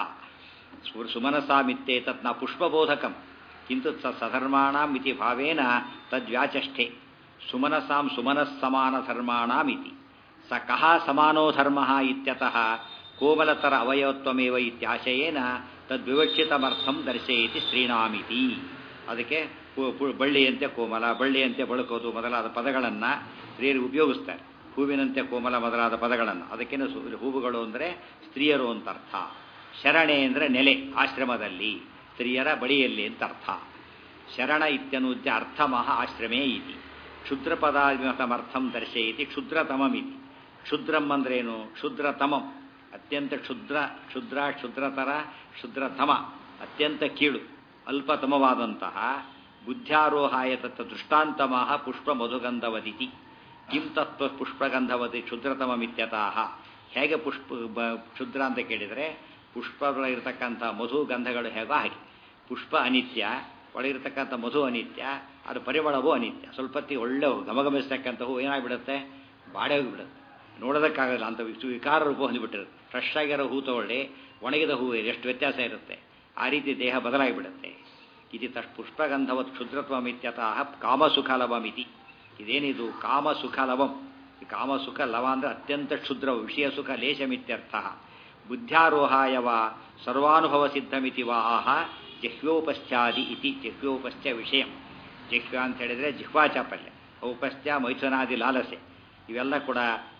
ಸುಮನಸಾಮಿತ್ತೇ ತತ್ನ ಪುಷ್ಪಬೋಧಕಂ ಕಿಂತು ಸಧರ್ಮಾಣಾಂ ಇತಿ ಭಾವೇನ ತದ್ವ್ಯಾಚಷ್ಠೆ ಸುಮನಸಾಂ ಸುಮನಸ್ಸಮಾನಧರ್ಮಾಣಾಮಿತಿ ಸ ಕಹ ಸಮಾನೋ ಧರ್ಮ ಇತ್ಯತಃ ಕೋಮಲತರ ಅವಯವತ್ವಮೇವ ಇತ್ಯಾಶಯೇನ ತದ್ವಿವಕ್ಷಿತಮರ್ಥಂ ದರ್ಶಯತಿ ಸ್ತ್ರೀಣಾಮಿತಿ ಅದಕ್ಕೆ ಬಳ್ಳಿಯಂತೆ ಕೋಮಲ ಬಳ್ಳಿಯಂತೆ ಬಳುಕೋದು ಮೊದಲಾದ ಪದಗಳನ್ನು ಸ್ತ್ರೀಯರು ಉಪಯೋಗಿಸ್ತಾರೆ ಹೂವಿನಂತೆ ಕೋಮಲ ಮೊದಲಾದ ಪದಗಳನ್ನು ಅದಕ್ಕೇನು ಹೂವುಗಳು ಅಂದರೆ ಸ್ತ್ರೀಯರು ಅಂತ ಅರ್ಥ ಶರಣೆ ಅಂದರೆ ನೆಲೆ ಆಶ್ರಮದಲ್ಲಿ ಸ್ತ್ರೀಯರ ಬಳಿಯಲ್ಲಿ ಅಂತ ಅರ್ಥ ಶರಣ ಇತ್ಯನುಜ್ಯ ಅರ್ಥಮಃ ಆಶ್ರಮೇ ಇತಿ ಕ್ಷುದ್ರಪದಾತ್ಮರ್ಥಂ ದರ್ಶಯತಿ ಕ್ಷುದ್ರತಮಮಿತಿ ಕ್ಷುದ್ರಂ ಅಂದ್ರೇನು ಕ್ಷುದ್ರತಮಂ ಅತ್ಯಂತ ಕ್ಷುದ್ರ ಕ್ಷುದ್ರ ಕ್ಷುದ್ರತರ ಕ್ಷುದ್ರತಮ ಅತ್ಯಂತ ಕೀಳು ಅಲ್ಪತಮವಾದಂತಹ ಬುದ್ಧ್ಯಾರೋಹಾಯ ತತ್ತ ದೃಷ್ಟಾಂತಮಃ ಪುಷ್ಪ ಮಧುಗಂಧವದಿತಿ ಕಿಂ ತತ್ವ ಪುಷ್ಪಗಂಧವತಿ ಕ್ಷುದ್ರತಮಮಿತ್ಯತಃ ಹೇಗೆ ಪುಷ್ಪ ಕ್ಷುದ್ರ ಅಂತ ಕೇಳಿದರೆ ಪುಷ್ಪಗಳಿರ್ತಕ್ಕಂಥ ಮಧು ಗಂಧಗಳು ಹೇಗೋ ಹಾಗೆ ಪುಷ್ಪ ಅನಿತ್ಯ ಒಳಗಿರ್ತಕ್ಕಂಥ ಮಧು ಅನಿತ್ಯ ಅದು ಪರಿಮಳವೂ ಅನಿತ್ಯ ಸ್ವಲ್ಪತ್ತಿ ಒಳ್ಳೆ ಘಮಘಮಿಸ್ತಕ್ಕಂಥ ಹೂ ಏನಾಗ್ಬಿಡುತ್ತೆ ಬಾಡೆ ಹೋಗಿಬಿಡುತ್ತೆ ನೋಡೋದಕ್ಕಾಗಲ್ಲ ಅಂತ ವಿಕಾರ ರೂಪ ಹೊಂದಿಬಿಟ್ಟಿರುತ್ತೆ ಫ್ರೆಶ್ ಆಗಿರೋ ಹೂ ತಗೊಳ್ಳಿ ಒಣಗಿದ ಹೂ ಎಷ್ಟು ವ್ಯತ್ಯಾಸ ಇರುತ್ತೆ ಆ ರೀತಿ ದೇಹ ಬದಲಾಗಿಬಿಡುತ್ತೆ ಇದು ತಷ್ಟು ಪುಷ್ಪಗಂಧವತ್ ಕ್ಷುದ್ರತ್ವಮಿತ್ಯತಃ ಕಾಮಸುಖಲವಮಿತಿ ಇದೇನಿದು ಕಾಮಸುಖಲವಂ ಈ ಕಾಮಸುಖ ಲವ ಅಂದರೆ ಅತ್ಯಂತ ಕ್ಷುದ್ರ ವಿಷಯ ಸುಖ ಲೇಶಮಿತ್ಯರ್ಥ ಬುದ್ಧ್ಯಾರೋಹಾಯವ ಸರ್ವಾನುಭವ ಸಿದ್ಧಮಿತಿ ವಾ ಆಹ ಜಹ್ಯೋಪಶ್ಚಾದಿ ಇತಿ ಜಹ್ಯೋಪಶ್ಚ ವಿಷಯ ಜಹ್ವ ಅಂತ ಹೇಳಿದರೆ ಜಿಹ್ವಾ ಚಾಪಲ್ಯ ಔಪಶ್ಚ ಮೈಥುನಾದಿ ಲಾಲಸೆ ಇವೆಲ್ಲ ಕೂಡ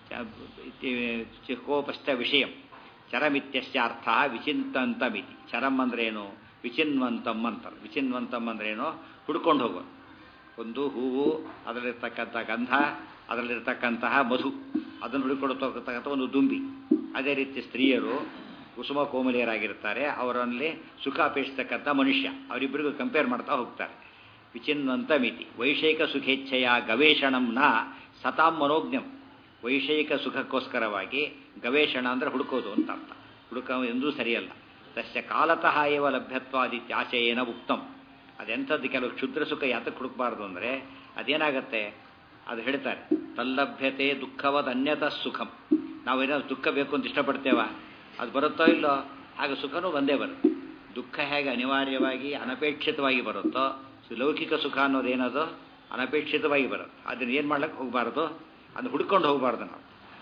ಜಿಹ್ವೋಪಶ್ಚ ವಿಷಯ ಚರಮಿತ್ಯಸ್ಯ ಅರ್ಥ ವಿಚಿಂತಂತಮಿತಿ ಚರಂ ಅಂದ್ರೇನು ವಿಚಿನ್ವಂತಂ ಅಂತಾರೆ ವಿಚಿನ್ವಂತಂ ಅಂದ್ರೇನು ಹುಡ್ಕೊಂಡು ಹೋಗೋದು ಒಂದು ಹೂವು ಅದರಲ್ಲಿರ್ತಕ್ಕಂಥ ಗಂಧ ಅದರಲ್ಲಿರ್ತಕ್ಕಂತಹ ಮಧು ಅದನ್ನು ಹುಡುಕೊಡ್ತಕ್ಕಂಥ ಒಂದು ದುಂಬಿ ಅದೇ ರೀತಿ ಸ್ತ್ರೀಯರು ಕುಸುಮ ಕೋಮಲಿಯರಾಗಿರ್ತಾರೆ ಅವರಲ್ಲಿ ಸುಖ ಅಪೇಕ್ಷಿಸ್ತಕ್ಕಂಥ ಮನುಷ್ಯ ಅವರಿಬ್ಬರಿಗೂ ಕಂಪೇರ್ ಮಾಡ್ತಾ ಹೋಗ್ತಾರೆ ವಿಚಿನ್ವಂತ ಮಿತಿ ವೈಷಯಿಕ ಸುಖೇಚ್ಛೆಯ ಗವೇಷಣಂ ನ ಸತಾಂ ಮನೋಜ್ಞಂ ವೈಷಯಿಕ ಸುಖಕ್ಕೋಸ್ಕರವಾಗಿ ಗವೇಷಣ ಅಂದರೆ ಹುಡುಕೋದು ಅಂತ ಅರ್ಥ ಹುಡುಕ ಎಂದೂ ಸರಿಯಲ್ಲ ತಸ್ಯ ಕಾಲತಃ ಏವ ಲಭ್ಯತ್ವಾದಿತ್ಯಾಶಯೇನ ಉಕ್ತಂ ಅದೆಂಥದ್ದು ಕೆಲವು ಕ್ಷುದ್ರ ಸುಖ ಯಾತಕ್ಕೆ ಹುಡುಕಬಾರ್ದು ಅಂದರೆ ಅದೇನಾಗತ್ತೆ ಅದು ಹೇಳ್ತಾರೆ ತಲ್ಲಭ್ಯತೆ ದುಃಖವದ ಅನ್ಯತ ಸುಖಂ ನಾವೇನಾದ್ರು ದುಃಖ ಬೇಕು ಅಂತ ಇಷ್ಟಪಡ್ತೇವ ಅದು ಬರುತ್ತೋ ಇಲ್ಲೋ ಆಗ ಸುಖನೂ ಬಂದೇ ಬರುತ್ತೆ ದುಃಖ ಹೇಗೆ ಅನಿವಾರ್ಯವಾಗಿ ಅನಪೇಕ್ಷಿತವಾಗಿ ಬರುತ್ತೋ ಲೌಕಿಕ ಸುಖ ಅನ್ನೋದು ಏನದು ಅನಪೇಕ್ಷಿತವಾಗಿ ಬರುತ್ತೆ ಅದನ್ನು ಏನು ಮಾಡ್ಲಿಕ್ಕೆ ಹೋಗಬಾರ್ದು ಅದನ್ನು ಹುಡ್ಕೊಂಡು ಹೋಗಬಾರ್ದು ನಾವು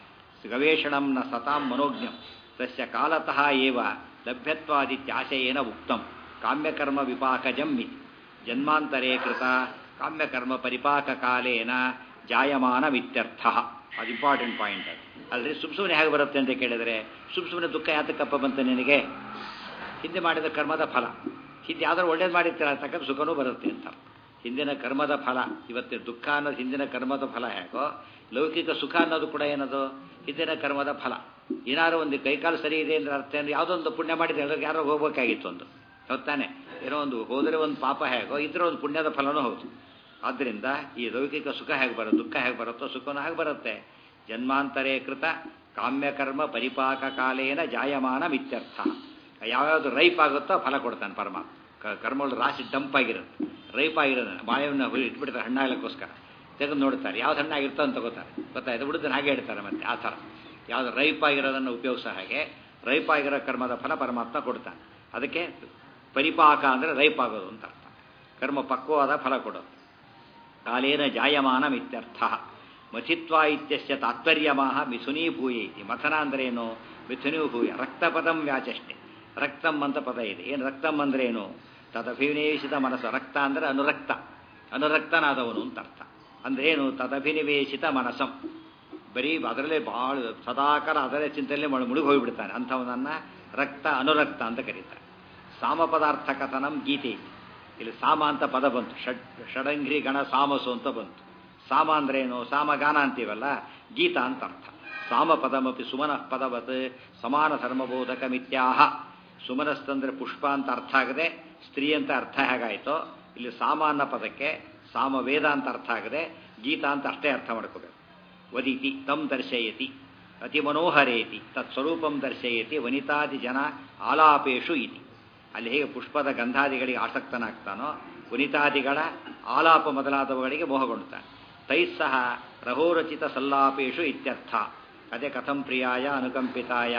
ಗವೇಷಣಂ ನ ಸತಾಂ ಮನೋಜ್ಞಂ ತಸ್ಯ ಕಾಲತಃ ಏವ ಲಭ್ಯತ್ವಾದಿತ್ಯಾಶಯೇನ ಉಕ್ತಂ ಕಾಮ್ಯಕರ್ಮ ವಿಪಾಕಜಂ ಇತಿ ಜನ್ಮಾಂತರೇ ಕೃತ ಕಾಮ್ಯಕರ್ಮ ಪರಿಪಾಕ ಕಾಲೇನ ಜಾಯಮಾನವಿತ್ಯರ್ಥ ಅದು ಇಂಪಾರ್ಟೆಂಟ್ ಪಾಯಿಂಟ್ ಅದು ಅಲ್ರಿ ಸುಮ್ ಸುಮ್ಮನೆ ಹೇಗೆ ಬರುತ್ತೆ ಅಂತ ಕೇಳಿದರೆ ಸುಮ್ ಸುಮ್ಮನೆ ದುಃಖ ಯಾತಕ್ಕಪ್ಪ ಬಂತು ನಿನಗೆ ಹಿಂದೆ ಮಾಡಿದ ಕರ್ಮದ ಫಲ ಹಿಂದೆ ಯಾವ್ದಾದ್ರು ಒಳ್ಳೇದು ಮಾಡಿರ್ತೀರ ಅಂತಕ್ಕಂಥ ಸುಖನೂ ಬರುತ್ತೆ ಅಂತ ಹಿಂದಿನ ಕರ್ಮದ ಫಲ ಇವತ್ತು ದುಃಖ ಅನ್ನೋದು ಹಿಂದಿನ ಕರ್ಮದ ಫಲ ಹೇಗೋ ಲೌಕಿಕ ಸುಖ ಅನ್ನೋದು ಕೂಡ ಏನದು ಹಿಂದಿನ ಕರ್ಮದ ಫಲ ಏನಾದ್ರು ಒಂದು ಕೈಕಾಲು ಸರಿ ಇದೆ ಅಂದ್ರೆ ಅರ್ಥ ಅಂದ್ರೆ ಯಾವುದೊಂದು ಪುಣ್ಯ ಮಾಡಿದ್ರೆ ಎಲ್ಲರಿಗೆ ಯಾರೋ ಹೋಗ್ಬೇಕಾಗಿತ್ತು ಒಂದು ಹೊತ್ತಾನೆ ಏನೋ ಒಂದು ಹೋದರೆ ಒಂದು ಪಾಪ ಹೇಗೋ ಇದ್ರೆ ಒಂದು ಪುಣ್ಯದ ಫಲನೂ ಹೌದು ಆದ್ದರಿಂದ ಈ ಲೌಕಿಕ ಸುಖ ಹೇಗೆ ಬರುತ್ತೆ ದುಃಖ ಹೇಗೆ ಬರುತ್ತೋ ಸುಖನೂ ಹೇಗೆ ಬರುತ್ತೆ ಜನ್ಮಾಂತರೇ ಕೃತ ಕಾಮ್ಯಕರ್ಮ ಪರಿಪಾಕ ಕಾಲೇನ ಜಾಯಮಾನ ಮಿತ್ಯರ್ಥ ಯಾವ್ಯಾವುದು ರೈಪ್ ಆಗುತ್ತೋ ಫಲ ಕೊಡ್ತಾನೆ ಪರಮಾತ್ಮ ಕರ್ಮಗಳು ರಾಶಿ ಡಂಪ್ ಆಗಿರುತ್ತೆ ರೈಪ್ ಆಗಿರೋದನ್ನ ಬಾಳೆಹಣ್ಣು ಹುಳಿ ಇಟ್ಬಿಡ್ತಾರೆ ಹಣ್ಣಾಗಲಿಕ್ಕೋಸ್ಕರ ತೆಗೆದು ನೋಡ್ತಾರೆ ಯಾವ್ದು ಹಣ್ಣಾಗಿರ್ತೋ ಅಂತ ತಗೋತಾರೆ ಗೊತ್ತಾಯ್ತು ಬಿಡುದನ್ನು ಹಾಗೆ ಹೇಳ್ತಾರೆ ಮತ್ತೆ ಆ ಥರ ಯಾವ್ದು ರೈಪ್ ಆಗಿರೋದನ್ನು ಉಪಯೋಗಿಸೋ ಹಾಗೆ ರೈಪ್ ಆಗಿರೋ ಕರ್ಮದ ಫಲ ಪರಮಾತ್ಮ ಕೊಡ್ತಾನೆ ಅದಕ್ಕೆ ಪರಿಪಾಕ ಅಂದರೆ ರೈಪ್ ಆಗೋದು ಅಂತ ಅರ್ಥ ಕರ್ಮ ಪಕ್ವವಾದ ಫಲ ಕೊಡೋದು ಕಾಲೇನ ಜಾಯಮಾನ ಮಿತ್ಯರ್ಥ ಮಥಿತ್ವ ಇತ್ಯಸ್ಯ ತಾತ್ಪರ್ಯಮಾಹ ಮಿಥುನೀಭೂಯ ಇತಿ ಮಥನ ಅಂದ್ರೇನು ಮಿಥುನೀಭೂಯ ರಕ್ತಪದಂ ವ್ಯಾಚಷ್ಟೆ ರಕ್ತಂ ಅಂತ ಪದ ಇದೆ ಏನು ರಕ್ತಂ ಅಂದ್ರೇನು ತದಭಿನಿವೇಶಿತ ಮನಸ್ಸು ರಕ್ತ ಅಂದರೆ ಅನುರಕ್ತ ಅನುರಕ್ತನಾದವನು ಅಂತ ಅರ್ಥ ಅಂದ್ರೇನು ತದಭಿನಿವೇಶಿತ ಮನಸಂ ಬರೀ ಅದರಲ್ಲೇ ಭಾಳ ಸದಾಕಾಲ ಅದರೇ ಚಿಂತೆಯಲ್ಲೇ ಮುಳುಗಿ ಹೋಗಿಬಿಡ್ತಾನೆ ಅಂಥವನನ್ನು ರಕ್ತ ಅನುರಕ್ತ ಅಂತ ಕರೀತಾರೆ ಸಾಮ ಪದಾರ್ಥ ಕಥನಂ ಗೀತೆ ಇಲ್ಲಿ ಸಾಮ ಅಂತ ಪದ ಬಂತು ಷಡ್ ಷಡಂಗ್ರಿ ಗಣ ಸಾಮಸು ಅಂತ ಬಂತು ಸಾಮ ಅಂದ್ರೇನು ಸಾಮಗಾನ ಅಂತೀವಲ್ಲ ಗೀತ ಅಂತ ಅರ್ಥ ಸಾಮ ಪದಮಪಿ ಸುಮನಃ ಪದವತ್ ಸಮಾನ ಧರ್ಮಬೋಧಕ ಮಿತ್ಯಾಹ ಸುಮನಸ್ತಂದ್ರೆ ಪುಷ್ಪ ಅಂತ ಅರ್ಥ ಆಗದೆ ಸ್ತ್ರೀ ಅಂತ ಅರ್ಥ ಹೇಗಾಯಿತೋ ಇಲ್ಲಿ ಸಾಮ ಅನ್ನೋ ಪದಕ್ಕೆ ಸಾಮವೇದ ಅಂತ ಅರ್ಥ ಆಗದೆ ಗೀತ ಅಂತ ಅಷ್ಟೇ ಅರ್ಥ ಮಾಡ್ಕೋಬೇಕು ವದಿತಿ ತಂ ದರ್ಶಯತಿ ಅತಿ ಮನೋಹರೇತಿ ತತ್ಸ್ವರೂಪಂ ದರ್ಶಯತಿ ವನಿತಾದಿ ಜನ ಆಲಾಪೇಶು ಇತಿ ಅಲ್ಲಿ ಹೇಗೆ ಪುಷ್ಪದ ಗಂಧಾದಿಗಳಿಗೆ ಆಸಕ್ತನಾಗ್ತಾನೋ ವನಿತಾದಿಗಳ ಆಲಾಪ ಮೊದಲಾದವುಗಳಿಗೆ ಮೋಹಗೊಳ್ತಾನೆ ತೈಸ್ಸಹ ರಹೋರಚಿತ ಸಲ್ಲಾಪೇಶು ಇತ್ಯರ್ಥ ಅದೇ ಕಥಂ ಪ್ರಿಯಾಯ ಅನುಕಂಪಿತಾಯ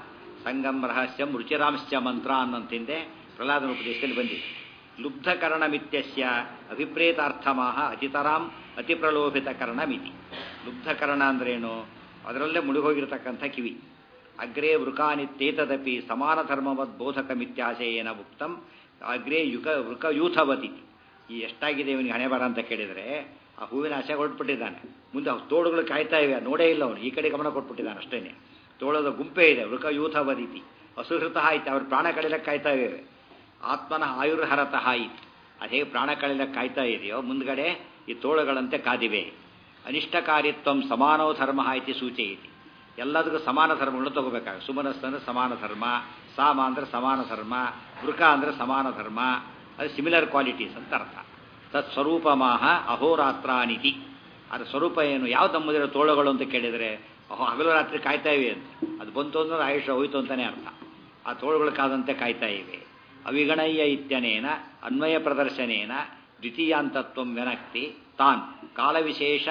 ಸಂಗಮ್ ರಹಸ್ಯಂ ರುಚಿರಾಂಶ್ಚ ಮಂತ್ರ ಅನ್ನಂತಿಂದೆ ಪ್ರಹ್ಲಾದನ ಉಪದೇಶದಲ್ಲಿ ಬಂದಿದೆ ಲುಬ್ಧಕರಣಮಿತ್ಯಸ್ಯ ಅಭಿಪ್ರೇತಾರ್ಥಮಾಹ ಅತಿತರಾಂ ಅತಿಪ್ರಲೋಭಿತಕರಣಮಿತಿ ಲುಬ್ಧಕರಣ ಅಂದ್ರೇನು ಅದರಲ್ಲೇ ಮುಳುಗೋಗಿರತಕ್ಕಂಥ ಕಿವಿ ಅಗ್ರೇ ವೃಕಾನಿತ್ತೇತದಪಿ ಸಮಾನ ಧರ್ಮವದ್ ಬೋಧಕಮಿತ್ಯಾಶಯೇನ ಉಕ್ತಂ ಅಗ್ರೇ ಯುಗ ವೃಕಯೂಥವತಿ ಈ ಎಷ್ಟಾಗಿದೆ ಇವನಿಗೆ ಹಣೆ ಬರ ಅಂತ ಕೇಳಿದರೆ ಆ ಹೂವಿನ ಆಸೆ ಹೊರಟ್ಬಿಟ್ಟಿದ್ದಾನೆ ಮುಂದೆ ತೋಳುಗಳು ಕಾಯ್ತಾ ಇವೆ ನೋಡೇ ಇಲ್ಲ ಅವನು ಈ ಕಡೆ ಗಮನ ಕೊಟ್ಬಿಟ್ಟಿದ್ದಾನೆ ಅಷ್ಟೇನೆ ತೋಳದ ಗುಂಪೇ ಇದೆ ವೃಕಯೂಥವದಿತಿ ಅಸುಹೃತ ಆಯ್ತು ಅವ್ರ ಪ್ರಾಣ ಕಳಿಲಕ್ಕೆ ಕಾಯ್ತಾ ಇವೆ ಆತ್ಮನ ಆಯುರ್ಹರತಃ ಇತ್ತು ಅದೇ ಪ್ರಾಣ ಕಳಿಲಕ್ಕೆ ಕಾಯ್ತಾ ಇದೆಯೋ ಮುಂದ್ಗಡೆ ಈ ತೋಳುಗಳಂತೆ ಕಾದಿವೆ ಅನಿಷ್ಟಕಾರಿತ್ವಂ ಸಮಾನೋ ಧರ್ಮ ಇತಿ ಸೂಚಯಿತಿ ಎಲ್ಲದಕ್ಕೂ ಸಮಾನ ಧರ್ಮಗಳನ್ನು ತಗೋಬೇಕಾಗ ಸುಮನಸ್ ಅಂದರೆ ಸಮಾನ ಧರ್ಮ ಸಾಮ ಅಂದರೆ ಸಮಾನ ಧರ್ಮ ವೃಕ ಅಂದರೆ ಸಮಾನ ಧರ್ಮ ಅದು ಸಿಮಿಲರ್ ಕ್ವಾಲಿಟೀಸ್ ಅಂತ ಅರ್ಥ ತತ್ ಸ್ವರೂಪಮಾಹ ಅಹೋರಾತ್ರಾನಿತಿ ಅದರ ಸ್ವರೂಪ ಏನು ಯಾವ ತಮ್ಮದಿರೋ ತೋಳುಗಳು ಅಂತ ಕೇಳಿದರೆ ಅಹೋ ಹಗಲು ರಾತ್ರಿ ಕಾಯ್ತಾ ಇವೆ ಅಂತ ಅದು ಬಂತು ಅಂದ್ರೆ ಆಯುಷ್ಯ ಹೋಯ್ತು ಅಂತಲೇ ಅರ್ಥ ಆ ತೋಳುಗಳು ಕಾದಂತೆ ಕಾಯ್ತಾ ಇವೆ ಅವಿಗಣಯ್ಯ ಇತ್ಯನೇನ ಅನ್ವಯ ಪ್ರದರ್ಶನೇನ ದ್ವಿತೀಯಾಂತತ್ವ ವ್ಯನಕ್ತಿ ತಾನ್ ಕಾಲವಿಶೇಷ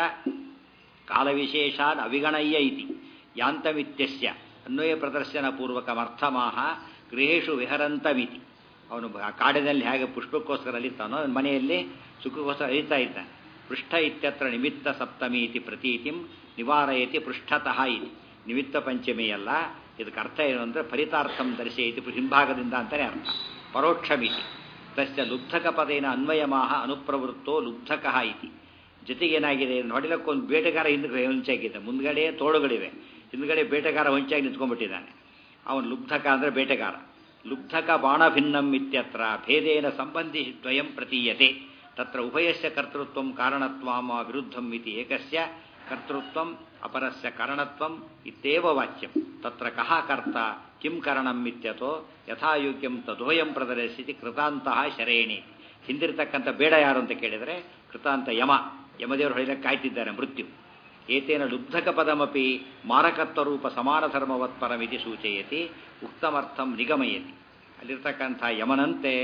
ಕಾಲವಿಶೇಷಾನ್ ಅವಿಗಣಯ್ಯ ಇತಿ ಯಾಂತಮಿತ್ಯಸ್ಯ ಅನ್ವಯ ಪ್ರದರ್ಶನ ಪೂರ್ವಕಮರ್ಥಮಾಹ ಗೃಹೇಶು ವಿಹರಂತಮಿತಿ ಅವನು ಆ ಕಾಡಿನಲ್ಲಿ ಹೇಗೆ ಪುಷ್ಪಕ್ಕೋಸ್ಕರ ಅಲಿತಾನೋ ಅವನ ಮನೆಯಲ್ಲಿ ಸುಖಕ್ಕೋಸ್ಕರ ಅಲಿತಾ ಇದ್ದಾನೆ ಪೃಷ್ಠ ಇತ್ಯತ್ರ ನಿಮಿತ್ತ ಸಪ್ತಮಿ ಇತಿ ಪ್ರತೀತಿಂ ನಿವಾರಯತಿ ಪೃಷ್ಠತಃ ಇತಿ ನಿಮಿತ್ತ ಪಂಚಮಿಯಲ್ಲ ಇದಕ್ಕೆ ಅರ್ಥ ಏನು ಅಂದರೆ ಫಲಿತಾರ್ಥಂ ದರ್ಶಯತಿ ಹಿಂಭಾಗದಿಂದ ಅಂತಲೇ ಅರ್ಥ ಪರೋಕ್ಷಮಿತಿ ತಸ್ಯ ಲುಬ್ಧಕ ಪದೇನ ಅನ್ವಯಮಾಹ ಅನುಪ್ರವೃತ್ತೋ ಲುಬ್ಧಕಃ ಇತಿ ಜೊತೆಗೇನಾಗಿದೆ ನೋಡಿಲಕ್ಕೊಂದು ಬೇಟೆಗಾರ ಹಿಂದೆ ಹೊಂಚಾಗಿದೆ ಮುಂದ್ಗಡೆ ತೋಳುಗಳಿವೆ ಹಿಂದ್ಗಡೆ ಬೇಟೆಗಾರ ಹೊಂಚಾಗಿ ನಿಂತ್ಕೊಂಡ್ಬಿಟ್ಟಿದ್ದಾನೆ ಅವನು ಲುಬ್ಧಕ ಅಂದರೆ ಬೇಟೆಗಾರ ಲುಬ್ಧಕ ಬಾಣಭಿನ್ನಂ ಇತ್ಯತ್ರ ಭೇದೇನ ಸಂಬಂಧಿ ದ್ವಯಂ ಪ್ರತೀಯತೆ ತತ್ರ ಉಭಯಸ್ಯ ಕರ್ತೃತ್ವ ಕಾರಣತ್ವಾಮ ವಿರುದ್ಧಂ ಇತಿ ಏಕಸ್ಯ ಕರ್ತೃತ್ವಂ ಅಪರಸ್ಯ ಕಾರಣತ್ವಂ ಇತ್ಯೇವ ವಾಚ್ಯಂ ತತ್ರ ಕಹ ಕರ್ತ ಕಿಂ ಕರಣಂ ಇತ್ಯತೋ ಯಥಾಯೋಗ್ಯಂ ತದೋಯಂ ಪ್ರದರ್ಶಿಸಿ ಕೃತಾಂತಹ ಶರೇಣಿ ಹಿಂದಿರ್ತಕ್ಕಂಥ ಬೇಡ ಯಾರು ಅಂತ ಕೇಳಿದರೆ ಕೃತಾಂತ ಯಮ ಯಮದೇವರು ಹೊಳಿಲಕ್ಕೆ ಕಾಯ್ತಿದ್ದಾರೆ ಮೃತ್ಯು ಏತೇನ ಲುಬ್ಧಕ ಪದಮಪಿ ಮಾರಕತ್ವರೂಪ ಸಮಾನ ಧರ್ಮವತ್ ಪರಮಿತಿ ಸೂಚಯತಿ ಉಕ್ತಮರ್ಥಂ ನಿಗಮಯತಿ ಅಲ್ಲಿರ್ತಕ್ಕಂಥ ಯಮನಂತೆ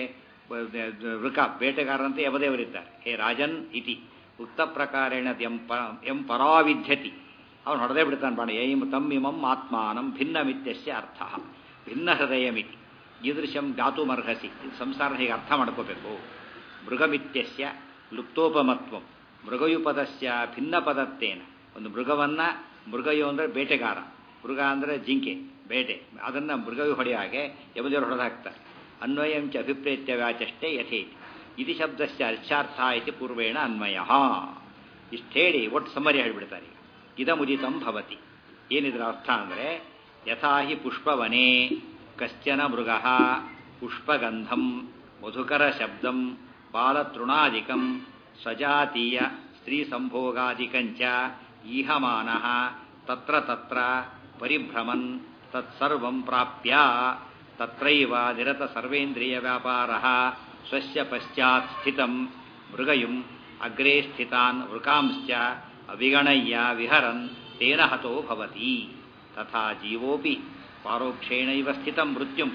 ವೃಕ ಬೇಟೆಗಾರರಂತೆ ಯಮದೇವರಿದ್ದಾರೆ ಹೇ ರಾಜನ್ ಇತಿ ಉಕ್ತ ಪ್ರಕಾರೇಣ ಎಂ ಪ ಎಂ ಪರಾವಿಧ್ಯತಿ ಅವನು ಹೊಡೆದೇ ಬಿಡ್ತಾನೆ ಬಾಣ ಏಂ ತಮ್ಮಿಮಂ ಆತ್ಮಾನಂ ಭಿನ್ನಮಿತ್ಯಸ್ಯ ಅರ್ಥ ಭಿನ್ನ ಹೃದಯಮಿತಿ ಈದೃಶಂ ಜ್ಞಾತುಮರ್ಹಸಿ ಸಂಸಾರ ಹೇಗೆ ಅರ್ಥ ಮಾಡ್ಕೋಬೇಕು ಮೃಗಮಿತ್ಯಸ್ಯ ಲುಪ್ತೋಪಮತ್ವಂ ಮೃಗಯುಪದಸ್ಯ ಭಿನ್ನ ಪದತ್ತೇನ ಒಂದು ಮೃಗವನ್ನ ಮೃಗಯು ಅಂದರೆ ಬೇಟೆಗಾರ ಮೃಗ ಅಂದರೆ ಜಿಂಕೆ ಬೇಟೆ ಅದನ್ನು ಮೃಗಯು ಹೊಡೆಯ ಹಾಗೆ ಯಮದೇವರು ಹೊಡೆದಾಕ್ತಾರೆ ಅನ್ವಯಂಚ ಅಭಿಪ್ರೇತ್ಯ ವ್ಯಾಚಷ್ಟೇ ಯಥೇತಿ ಇತಿ ಶಬ್ದಸ್ಯ ಅರ್ಚಾರ್ಥ ಇತಿ ಪೂರ್ವೇಣ ಅನ್ವಯ ಇಷ್ಟು ಹೇಳಿ ಒಟ್ಟು ಸಮರಿ ಹೇಳಿಬಿಡ್ತಾರೆ ಇದಮುದಿತಂ ಭವತಿ ಏನಿದ್ರ ಅರ್ಥ ಅಂದರೆ ಯಥಾಹಿ ಪುಷ್ಪವನೇ ಕಶ್ಚನ ಮೃಗ ಪುಷ್ಪಗಂಧಂ ಮಧುಕರ ಶಬ್ದಂ ಬಾಲತೃಣಾದಿಕಂ ಸ್ವಜಾತೀಯ ಸ್ತ್ರೀಸಂಭೋಗಾದಿಕಂಚ ಈಹಮಾನ ತತ್ರ ತತ್ರ ಪರಿಭ್ರಮನ್ ತತ್ಸರ್ವಂ ಪ್ರಾಪ್ಯ ತತ್ರೈವ ನಿರತ ಸರ್ವೇಂದ್ರಿಯ ವ್ಯಾಪಾರ ಸ್ವಸ್ಯ ಪಶ್ಚಾತ್ ಸ್ಥಿತಂ ಮೃಗಯುಂ ಅಗ್ರೇ ಸ್ಥಿತಾನ್ ವೃಕಾಂಶ್ಚ ಅವಿಗಣಯ್ಯ ವಿಹರನ್ ತೇನ ಹತೋ ಭವತಿ ತಥಾ ಜೀವೋಪಿ ಪಾರೋಕ್ಷೇಣೈವ ಸ್ಥಿತಂ ಮೃತ್ಯುಂ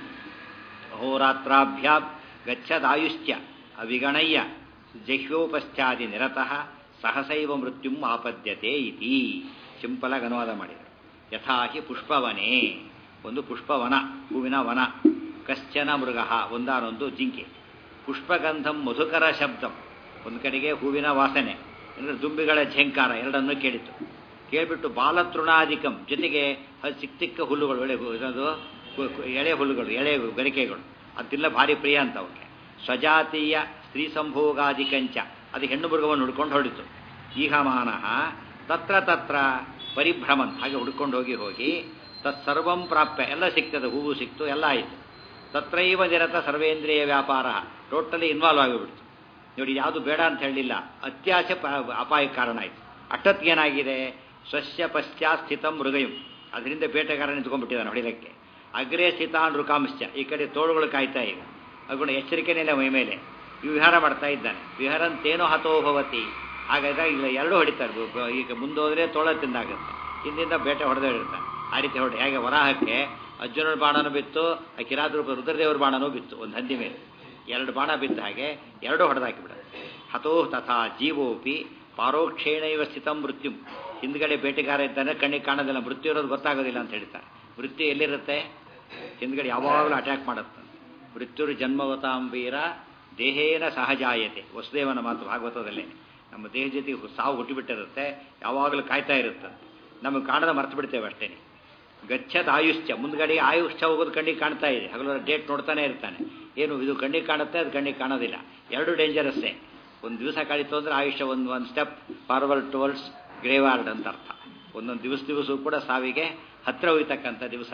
ಅಹೋರಾತ್ರಾಭ್ಯಾಂ ಗಚ್ಚದಾಯುಶ್ಚ ಅವಿಗಣಯ್ಯ ಜಹ್ಯೋಪಶ್ಚಾದಿ ನಿರತಃ ಸಹಸೈವ ಮೃತ್ಯುಂ ಆಪದ್ಯತೆ ಇತಿ ಸಿಂಪಲಾಗಿ ಅನುವಾದ ಮಾಡಿದರು ಯಥಾ ಹಿ ಪುಷ್ಪವನೇ ಒಂದು ಪುಷ್ಪವನ ಹೂವಿನ ವನ ಕಶ್ಚನ ಮೃಗ ಒಂದಾನೊಂದು ಜಿಂಕೆ ಪುಷ್ಪಗಂಧಂ ಮಧುಕರ ಶಬ್ದಂ ಒಂದು ಕಡೆಗೆ ಹೂವಿನ ವಾಸನೆ ಅಂದರೆ ದುಂಬಿಗಳ ಝೇಂಕಾರ ಎರಡನ್ನೂ ಕೇಳಿತು ಕೇಳಿಬಿಟ್ಟು ಬಾಲತೃಣಾಧಿಕಂ ಜೊತೆಗೆ ಚಿಕ್ಕ ಚಿಕ್ಕ ಹುಲ್ಲುಗಳು ಎಳೆ ಅದು ಎಳೆ ಹುಲ್ಲುಗಳು ಎಳೆ ಗರಿಕೆಗಳು ಅದಿಲ್ಲ ಭಾರಿ ಪ್ರಿಯ ಅಂತ ಅವಕ್ಕೆ ಸ್ವಜಾತೀಯ ಸ್ತ್ರೀ ಸಂಭೋಗಾದಿಕಂಚ ಅದು ಹೆಣ್ಣು ಮೃಗವನ್ನು ಹುಡ್ಕೊಂಡು ಹೊಡಿತು ಈಹಮಾನ ತತ್ರ ತತ್ರ ಪರಿಭ್ರಮನ್ ಹಾಗೆ ಹುಡ್ಕೊಂಡು ಹೋಗಿ ಹೋಗಿ ತತ್ಸರ್ವಂ ಪ್ರಾಪ್ಯ ಎಲ್ಲ ಸಿಗ್ತದೆ ಹೂವು ಸಿಕ್ತು ಎಲ್ಲ ಆಯಿತು ತತ್ರೈವ ನಿರತ ಸರ್ವೇಂದ್ರಿಯ ವ್ಯಾಪಾರ ಟೋಟಲಿ ಇನ್ವಾಲ್ವ್ ಆಗಿಬಿಡ್ತು ನೋಡಿ ಯಾವುದು ಬೇಡ ಅಂತ ಹೇಳಲಿಲ್ಲ ಅತ್ಯಾಸೆ ಪ ಅಪಾಯಕ್ಕೆ ಕಾರಣ ಆಯಿತು ಅಷ್ಟೊತ್ತಿಗೇನಾಗಿದೆ ಸ್ವಸ್ಯ ಪಶ್ಚಾತ್ ಸ್ಥಿತಂ ಮೃಗಯಂ ಅದರಿಂದ ಬೇಟೆಗಾರ ನಿಂತ್ಕೊಂಡ್ಬಿಟ್ಟಿದ್ದಾನೆ ಹೊಡಿಲಿಕ್ಕೆ ಅಗ್ರೇ ಸ್ಥಿತಾನ್ ರುಕಾಂಶ್ಚ ಈ ಕಡೆ ತೋಳುಗಳು ಕಾಯ್ತಾ ಇವೆ ಅವುಗಳ ಎಚ್ಚರಿಕೆನೇ ಮೈ ಮೇಲೆ ವಿಹಾರ ಮಾಡ್ತಾ ಇದ್ದಾನೆ ವಿಹಾರಂತೇನೋ ಹತೋ ಭವತಿ ಹಾಗಾದಾಗ ಈಗ ಎರಡೂ ಹೊಡಿತಾರೆ ಬ- ಈಗ ಮುಂದೋದ್ರೆ ತೋಳ ತಿಂದಾಗುತ್ತೆ ಹಿಂದಿಂದ ಬೇಟೆ ಹೊಡೆದೇ ಇರ್ತಾನೆ ಆ ರೀತಿ ಹೊಡೆ ಹೇಗೆ ವರಾಹಕ್ಕೆ ಅರ್ಜುನನ ಬಾಣನೂ ಬಿತ್ತು ಆ ಕಿರಾತ ರೂಪ ರುದ್ರದೇವರ ಬಾಣನೂ ಬಿತ್ತು ಒಂದು ಹಂದಿ ಮೇಲೆ ಎರಡು ಬಾಣ ಬಿದ್ದ ಹಾಗೆ ಎರಡೂ ಹೊಡೆದಾಕಿಬಿಡುತ್ತೆ ಹತೋ ತಥಾ ಜೀವೋಪಿ ಪಾರೋಕ್ಷೇಣೈವ ಸ್ಥಿತಂ ಮೃತ್ಯು ಹಿಂದ್ಗಡೆ ಬೇಟೆಗಾರ ಇದ್ದಾನೆ ಕಣ್ಣಿಗೆ ಕಾಣೋದಿಲ್ಲ ಮೃತ್ಯು ಇರೋದು ಗೊತ್ತಾಗೋದಿಲ್ಲ ಅಂತ ಹೇಳ್ತಾರೆ ಮೃತ್ಯು ಎಲ್ಲಿರುತ್ತೆ ಹಿಂದ್ಗಡೆ ಯಾವಾಗಲೂ ಅಟ್ಯಾಕ್ ಮಾಡುತ್ತೆ ಮೃತ್ಯುರು ಜನ್ಮವತಾಂ ವೀರ ದೇಹೇನ ಸಹಜಾಯತೆ ವಸುದೇವನ ಮಾತು ಭಾಗವತದಲ್ಲೇ ನಮ್ಮ ದೇಹ ಜೊತೆಗೆ ಸಾವು ಹುಟ್ಟಿಬಿಟ್ಟಿರುತ್ತೆ ಯಾವಾಗಲೂ ಕಾಯ್ತಾ ಇರುತ್ತೆ ನಮಗೆ ಕಾಣದ ಮರ್ತು ಬಿಡ್ತೇವೆ ಅಷ್ಟೇ ಗಚ್ಚದ ಆಯುಷ್ಯ ಮುಂದ್ಗಡೆ ಆಯುಷ್ಯ ಹೋಗೋದು ಕಣ್ಣಿಗೆ ಕಾಣ್ತಾ ಇದೆ ಹಗಲು ಡೇಟ್ ನೋಡ್ತಾನೆ ಇರ್ತಾನೆ ಏನು ಇದು ಕಣ್ಣಿಗೆ ಕಾಣುತ್ತೆ ಅದು ಕಣ್ಣಿಗೆ ಕಾಣೋದಿಲ್ಲ ಎರಡು ಡೇಂಜರಸ್ಸೇ ಒಂದು ದಿವಸ ಕಳೀತು ಅಂದ್ರೆ ಆಯುಷ್ಯ ಒಂದು ಒಂದು ಸ್ಟೆಪ್ ಫಾರ್ವರ್ಡ್ ಟುವರ್ಡ್ಸ್ ಗ್ರೇವಾರ್ಡ್ ಅಂತ ಅರ್ಥ ಒಂದೊಂದು ದಿವಸ ದಿವಸವೂ ಕೂಡ ಸಾವಿಗೆ ಹತ್ತಿರ ಹೋಯ್ತಕ್ಕಂಥ ದಿವಸ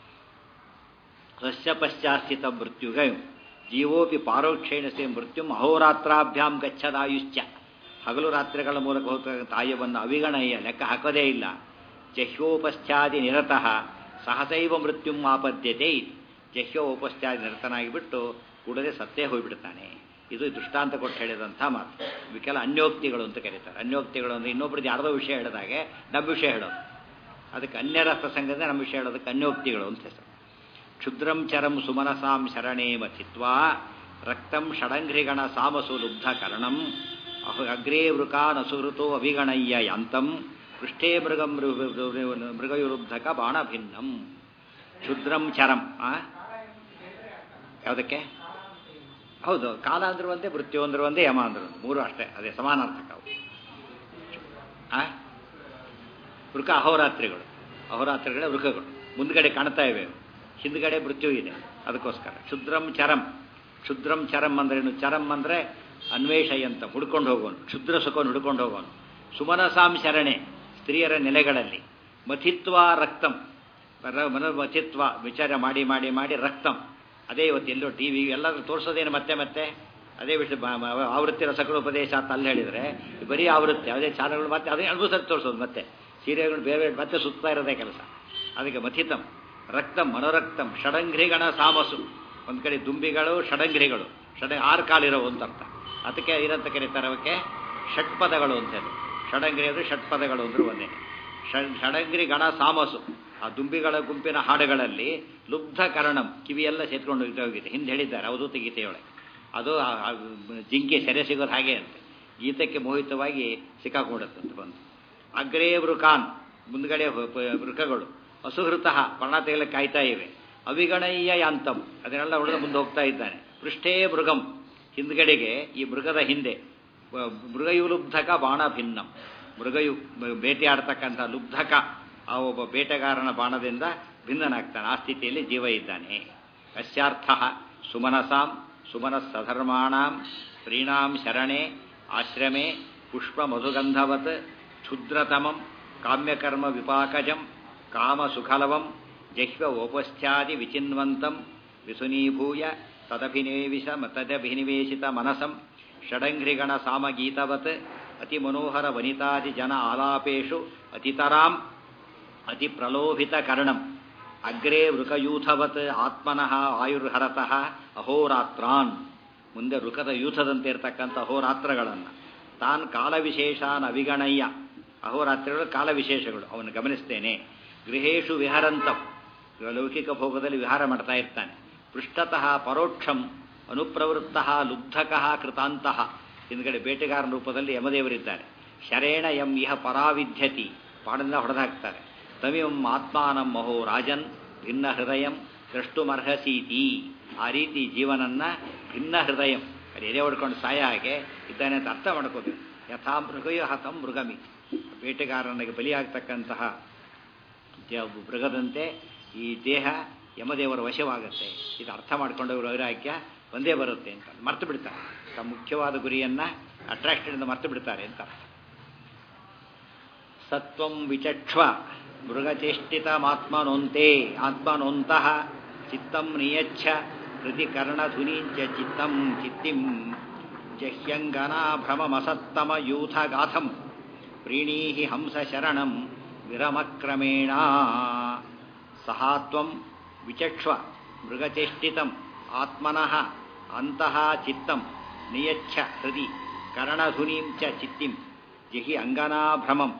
ಸ್ವಸ್ಯ ಪಶ್ಚಾಸ್ಥಿತ ಮೃತ್ಯುಗ ಜೀವೋಪಿ ಪಾರೋಕ್ಷೇಣಸೆ ಮೃತ್ಯುಂ ಅಹೋರಾತ್ರಾಭ್ಯಾಂ ಗಚ್ಚದಾಯುಶ್ಚ ಹಗಲು ರಾತ್ರಿಗಳ ಮೂಲಕ ಹೋಗ್ತಕ್ಕಂಥ ಆಯವನ್ನು ಅವಿಗಣಯ್ಯ ಲೆಕ್ಕ ಹಾಕೋದೇ ಇಲ್ಲ ಜಹ್ಯೋಪಶ್ಚಾದಿ ನಿರತಃ ಸಹಸೈವ ಮೃತ್ಯುಂ ಆಪದ್ಯತೆ ಜಹ್ಯೋಪಶ್ಚಾದಿ ನಿರತನಾಗಿ ಬಿಟ್ಟು ಕೂಡಲೇ ಸತ್ತೇ ಹೋಗ್ಬಿಡ್ತಾನೆ ಇದು ದೃಷ್ಟಾಂತ ಕೊಟ್ಟು ಹೇಳಿದಂಥ ಮಾತು ಇವಕ್ಕೆಲ್ಲ ಅನ್ಯೋಕ್ತಿಗಳು ಅಂತ ಕರೀತಾರೆ ಅನ್ಯೋಕ್ತಿಗಳು ಅಂದರೆ ಇನ್ನೊಬ್ರದ್ದು ಯಾರ್ದೋ ವಿಷಯ ಹೇಳಿದಾಗೆ ನಮ್ಮ ವಿಷಯ ಹೇಳೋದು ಅದಕ್ಕೆ ಅನ್ಯರ ಪ್ರಸಂಗದ ನಮ್ಮ ವಿಷಯ ಹೇಳೋದಕ್ಕೆ ಅನ್ಯೋಕ್ತಿಗಳು ಅಂತ ಹೆಸರು ಕ್ಷುದ್ರಂ ಚರಂ ಸುಮನಸಾಂ ಶರಣೇ ಮಥಿತ್ವಾ ರಕ್ತಂ ಷಡಂಘ್ರಿಗಣ ಸಾಮಸು ಲುಬ್ಧ ಕರ್ಣಂ ಅಹು ಅಗ್ರೇ ವೃಕಾನಸುಋತೋ ಅಭಿಗಣಯ್ಯ ಯಾಂತಂ ಪೃಷ್ಠೇ ಮೃಗಂ ಮೃಗಯುರುಬ್ಧಕ ಬಾಣಭಿನ್ನಂ ಕ್ಷುದ್ರಂ ಚರಂ ಆ ಯಾವುದಕ್ಕೆ ಹೌದು ಕಾಲ ಅಂದ್ರು ಒಂದೇ ಮೃತ್ಯು ಅಂದ್ರು ಒಂದೇ ಯಮ ಅಂದ್ರು ಒಂದೇ. ಮೂರು ಅಷ್ಟೇ ಅದೇ ಸಮಾನಾರ್ಥಕ ಅವು ಆ ವೃಕ ಅಹೋರಾತ್ರಿಗಳು ಅಹೋರಾತ್ರಿಗಳೇ ವೃಕಗಳು ಮುಂದ್ಗಡೆ ಕಾಣ್ತಾ ಇವೆ ಅವು. ಹಿಂದ್ಗಡೆ ಮೃತ್ಯು ಇದೆ ಅದಕ್ಕೋಸ್ಕರ ಕ್ಷುದ್ರಂ ಚರಂ ಕ್ಷುದ್ರಂ ಚರಂ ಅಂದ್ರೇನು ಚರಂ ಅಂದ್ರೆ ಅನ್ವೇಷಯ ಅಂತ ಹುಡ್ಕೊಂಡು ಹೋಗೋನು ಕ್ಷುದ್ರ ಸುಖವನ್ನು ಹುಡ್ಕೊಂಡು ಹೋಗೋನು ಸುಮನಸಾಂ ಶರಣೆ ಸ್ತ್ರೀಯರ ನೆಲೆಗಳಲ್ಲಿ ಮಥಿತ್ವ ರಕ್ತಂ ರ- ಮನ ಮಥಿತ್ವ ವಿಚಾರ ಮಾಡಿ ಮಾಡಿ ಮಾಡಿ ರಕ್ತಂ ಅದೇ ಇವತ್ತು ಎಲ್ಲೋ ಟಿ ವಿ ಎಲ್ಲಾದ್ರೂ ತೋರಿಸೋದೇನು ಮತ್ತೆ ಮತ್ತೆ ಅದೇ ವಿಷಯ ಬ- ಮ- ಆವೃತ್ತಿ ರಸಕರೋಪದೇಶ ಅಂತ ಅಲ್ಲಿ ಹೇಳಿದರೆ ಬರೀ ಆವೃತ್ತಿ ಅದೇ ಚಾನಲ್ಗಳು ಮತ್ತೆ ಅದೇ ಅನುಭವಿಸೋದು ತೋರಿಸೋದು ಮತ್ತೆ ಸೀರೆಗಳು ಬೇರೆ ಬೇರೆ ಮತ್ತೆ ಸುತ್ತಾ ಇರೋದೇ ಕೆಲಸ ಅದಕ್ಕೆ ಮಥಿತಂ ರಕ್ತಂ ಮನೋರಕ್ತಂ ಷಡಂಘ್ರಿಗಣ ಸಾಮಸು ಒಂದು ಕಡೆ ದುಂಬಿಗಳು ಷಡಂಘ್ರಿಗಳು ಷಡ ಆರು ಕಾಲಿರೋ ಅಂತ ಅರ್ಥ ಅದಕ್ಕೆ ಏನಂತ ಕರೀತಾರೆ ಅವಕ್ಕೆ ಷಟ್ಪದಗಳು ಅಂತ ಹೇಳಿ ಷಡಂಗ್ರಿ ಅಂದರೆ ಷಟ್ಪದಗಳು ಅಂದ್ರೆ ಒಂದೇ ಷಡ್ ಷಡಂಗ್ರಿ ಗಣ ಸಾಮಸು ಆ ದುಂಬಿಗಳ ಗುಂಪಿನ ಹಾಡುಗಳಲ್ಲಿ ಲುಬ್ಧ ಕರ್ಣಂ ಕಿವಿಯೆಲ್ಲ ಸೇತ್ಕೊಂಡು ಹೋಗಿದೆ ಹಿಂದೆ ಹೇಳಿದ್ದಾರೆ ಅವಧೂತ ಗೀತೆಯೊಳಗೆ ಅದು ಆ- ಆ ಜಿಂಕೆ ಸೆರೆ ಸಿಗೋದು ಹಾಗೆ ಅಂತೆ ಗೀತಕ್ಕೆ ಮೋಹಿತವಾಗಿ ಸಿಕ್ಕಾಕೊಂಡತ್ತಂತ ಬಂದು ಅಗ್ರೇ ವೃಕಾನ್ ಮುಂದ್ಗಡೆ ಹೊ- ಪ- ವೃಕಗಳು ಅಸುಹೃತ ಪರ್ಣ ತೆಗೆಯಲಿಕ್ಕೆ ಕಾಯ್ತಾ ಇವೆ ಅವಿಗಣಯ್ಯ ಯಾಂತಂ ಅದನ್ನೆಲ್ಲ ಹೊಡೆದು ಮುಂದೆ ಹೋಗ್ತಾ ಇದ್ದಾನೆ ಪೃಷ್ಠೇ ಮೃಗಂ ಹಿಂದ್ಗಡೆಗೆ ಈ ಮೃಗದ ಹಿಂದೆ ವ- ಮೃಗಯು ಲುಬ್ಧಕ ಬಾಣ ಭಿನ್ನಂ ಮೃಗಯು ಬ- ಬೇಟೆಯಾಡ್ತಕ್ಕಂಥ ಲುಬ್ಧಕ ಆ ಒಬ್ಬ ಬೇಟೆಗಾರನ ಬಾಣದಿಂದ ಭಿನ್ನನಾಗ್ತಾನೆ ಆ ಸ್ಥಿತಿಯಲ್ಲಿ ಜೀವ ಇದ್ದಾನೆ ಅಸ್ಯಾರ್ಥ ಸುಮನಸಾಂ ಸುಮನಸ್ಸಧರ್ಮಾಣಾಂ ಸ್ತ್ರೀಣಾಂ ಶರಣೆ ಆಶ್ರಮೆ ಪುಷ್ಪ ಮಧುಗಂಧವತ್ ಕ್ಷುದ್ರತಮಂ ಕಾಮ್ಯಕರ್ಮ ವಿಪಾಕಜಂ ಕಾಮಸುಖಲವಂ ಜಹ್ವ ಓಪಸ್ಥ್ಯಾದಿ ವಿಚಿನ್ವಂತಂ ವಿಸುನೀಭೂಯ ತದಭಿನಿವೇಶ ತದಭಿನಿವೇಶಿತ ಮನಸಂ ಷಡಂಘ್ರಿಗಣ ಸಾಮಗೀತವತ್ ಅತಿ ಮನೋಹರ ವನಿತಾದಿ ಜನ ಆಲಾಪೇಶು ಅತಿತರಾಂ ಅತಿ ಪ್ರಲೋಭಿತ ಕರ್ಣಂ ಅಗ್ರೇ ವೃಕಯೂಥವತ್ ಆತ್ಮನಃ ಆಯುರ್ಹರತಃ ಅಹೋರಾತ್ರಾನ್ ಮುಂದೆ ವೃಕದ ಯೂಥದಂತೆ ಇರತಕ್ಕಂಥ ಅಹೋರಾತ್ರಗಳನ್ನು ತಾನ್ ಕಾಲವಿಶೇಷಾನ್ ಅವಿಗಣಯ್ಯ ಅಹೋರಾತ್ರಿಗಳು ಕಾಲವಿಶೇಷಗಳು ಅವನು ಗಮನಿಸ್ತೇನೆ ಗೃಹೇಶು ವಿಹರಂತಂ ಲೌಕಿಕ ಭೋಗದಲ್ಲಿ ವಿಹಾರ ಮಾಡ್ತಾ ಇರ್ತಾನೆ ಪೃಷ್ಠತಃ ಪರೋಕ್ಷಂ ಅನುಪ್ರವೃತ್ತ ಲುಬ್ಧಕಃ ಕೃತಾಂತಹ ಹಿಂದ್ಗಡೆ ಬೇಟೆಗಾರನ ರೂಪದಲ್ಲಿ ಯಮದೇವರಿದ್ದಾರೆ ಶರೇಣ ಎಂ ಇಹ ಪರಾವಿಧ್ಯತಿ ಪಾಡದಿಂದ ಹೊಡೆದಾಕ್ತಾರೆ ತಮಿಂ ಆತ್ಮಾನಂ ಮಹೋ ರಾಜನ್ ಭಿನ್ನ ಹೃದಯಂ ದ್ರಷ್ಟುಮರ್ಹಸೀತಿ ಆ ರೀತಿ ಜೀವನನ್ನ ಭಿನ್ನ ಹೃದಯಂ ಅದು ಎದೆ ಹೊಡ್ಕೊಂಡು ಸಾಯ ಹಾಗೆ ಇದ್ದಾನೆ ಅಂತ ಅರ್ಥ ಮಾಡ್ಕೋಬೇಕು ಯಥಾ ಮೃಗಯೋ ಹತಂ ಮೃಗಮಿ ಬೇಟೆಗಾರನಿಗೆ ಬಲಿಯಾಗ್ತಕ್ಕಂತಹ ದೇ- ಮೃಗದಂತೆ ಈ ದೇಹ ಯಮದೇವರ ವಶವಾಗುತ್ತೆ ಇದು ಅರ್ಥ ಮಾಡಿಕೊಂಡು ವೈರಾಗ್ಯ ಒಂದೇ ಬರುತ್ತೆ ಅಂತ ಮರ್ತು ಬಿಡ್ತಾರೆ ತಮ್ಮ ಮುಖ್ಯವಾದ ಗುರಿಯನ್ನ ಅಟ್ರಾಕ್ಷನಿಂದ ಮರ್ತು ಬಿಡ್ತಾರೆ ಅಂತ ಅರ್ಥ ಸತ್ವಂ ವಿಚಕ್ಷ್ವ ಮೃಗಚೇಷ್ಟಿತಮಾತ್ಮನೊಂತೆ ಆತ್ಮನೊಂತಃ ಚಿತ್ತಂ ನಿಯಚ್ಛ ಹೃದಿ ಕರ್ಣಧುನೀಂಚ ಚಿತ್ತಂ ಚಿತ್ತಿಂ ಜಹ್ಯಂಗನಾಭ್ರಮಮಸತ್ತಮಯೂಥಗಾಥಂ ಪ್ರೀಣೀಹಿ ಹಂಸ ಶರಣಂ ವಿರಮಕ್ರಮೇಣ ಸಹಾತ್ವಂ ವಿಚಕ್ಷ್ವ ಮೃಗಚೇಷ್ಟಿತಂ ಆತ್ಮನಃ ಅಂತಃ ಚಿತ್ತಂ ನಿಯಚ್ಛ ಹೃದಿ ಕರ್ಣಧುನೀಂ ಚ ಚಿತ್ತಿಂ ಜಹಿ ಅಂಗನಾಭ್ರಮಂ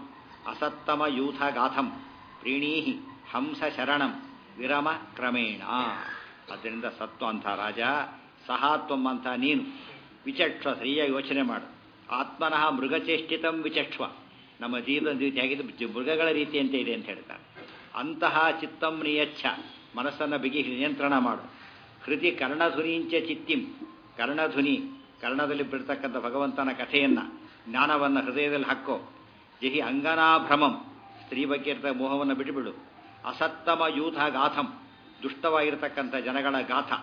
ಅಸತ್ತಮಯೂಥಗಾಥಂ ಪ್ರೀಣೀಹಿ ಹಂಸ ಶರಣಂ ವಿರಮ ಕ್ರಮೇಣ ಆದ್ದರಿಂದ ಸತ್ವ ಅಂತ ರಾಜ ಸಹಾತ್ವಂ ಅಂತ ನೀನು ವಿಚಕ್ಷ್ವ ಸರಿಯಾಗಿ ಯೋಚನೆ ಮಾಡು ಆತ್ಮನಃ ಮೃಗಚೇಷ್ಟಿತಂ ವಿಚಕ್ಷ್ವ ನಮ್ಮ ಜೀವನ ರೀತಿ ಆಗಿದೆ ಮೃಗಗಳ ರೀತಿಯಂತೆ ಇದೆ ಅಂತ ಹೇಳ್ತಾರೆ ಅಂತಹ ಚಿತ್ತಂ ನಿಯಚ್ಛ ಮನಸ್ಸನ್ನು ಬಿಗಿ ನಿಯಂತ್ರಣ ಮಾಡು ಹೃದಿ ಕರ್ಣಧ್ವನಿಂಚ ಚಿತ್ತಿಂ ಕರ್ಣಧ್ವನಿ ಕರ್ಣದಲ್ಲಿ ಬಿಡ್ತಕ್ಕಂಥ ಭಗವಂತನ ಕಥೆಯನ್ನ ಜ್ಞಾನವನ್ನು ಹೃದಯದಲ್ಲಿ ಹಾಕೋ ಜಹಿ ಅಂಗನಾಭ್ರಮಂ ಸ್ತ್ರೀ ಬಗ್ಗೆ ಇರ್ತಕ್ಕ ಮೋಹವನ್ನು ಬಿಟ್ಟುಬಿಡು ಅಸತ್ತಮ ಯೂಥ ಗಾಥಂ ದುಷ್ಟವಾಗಿರ್ತಕ್ಕಂಥ ಜನಗಳ ಗಾಥ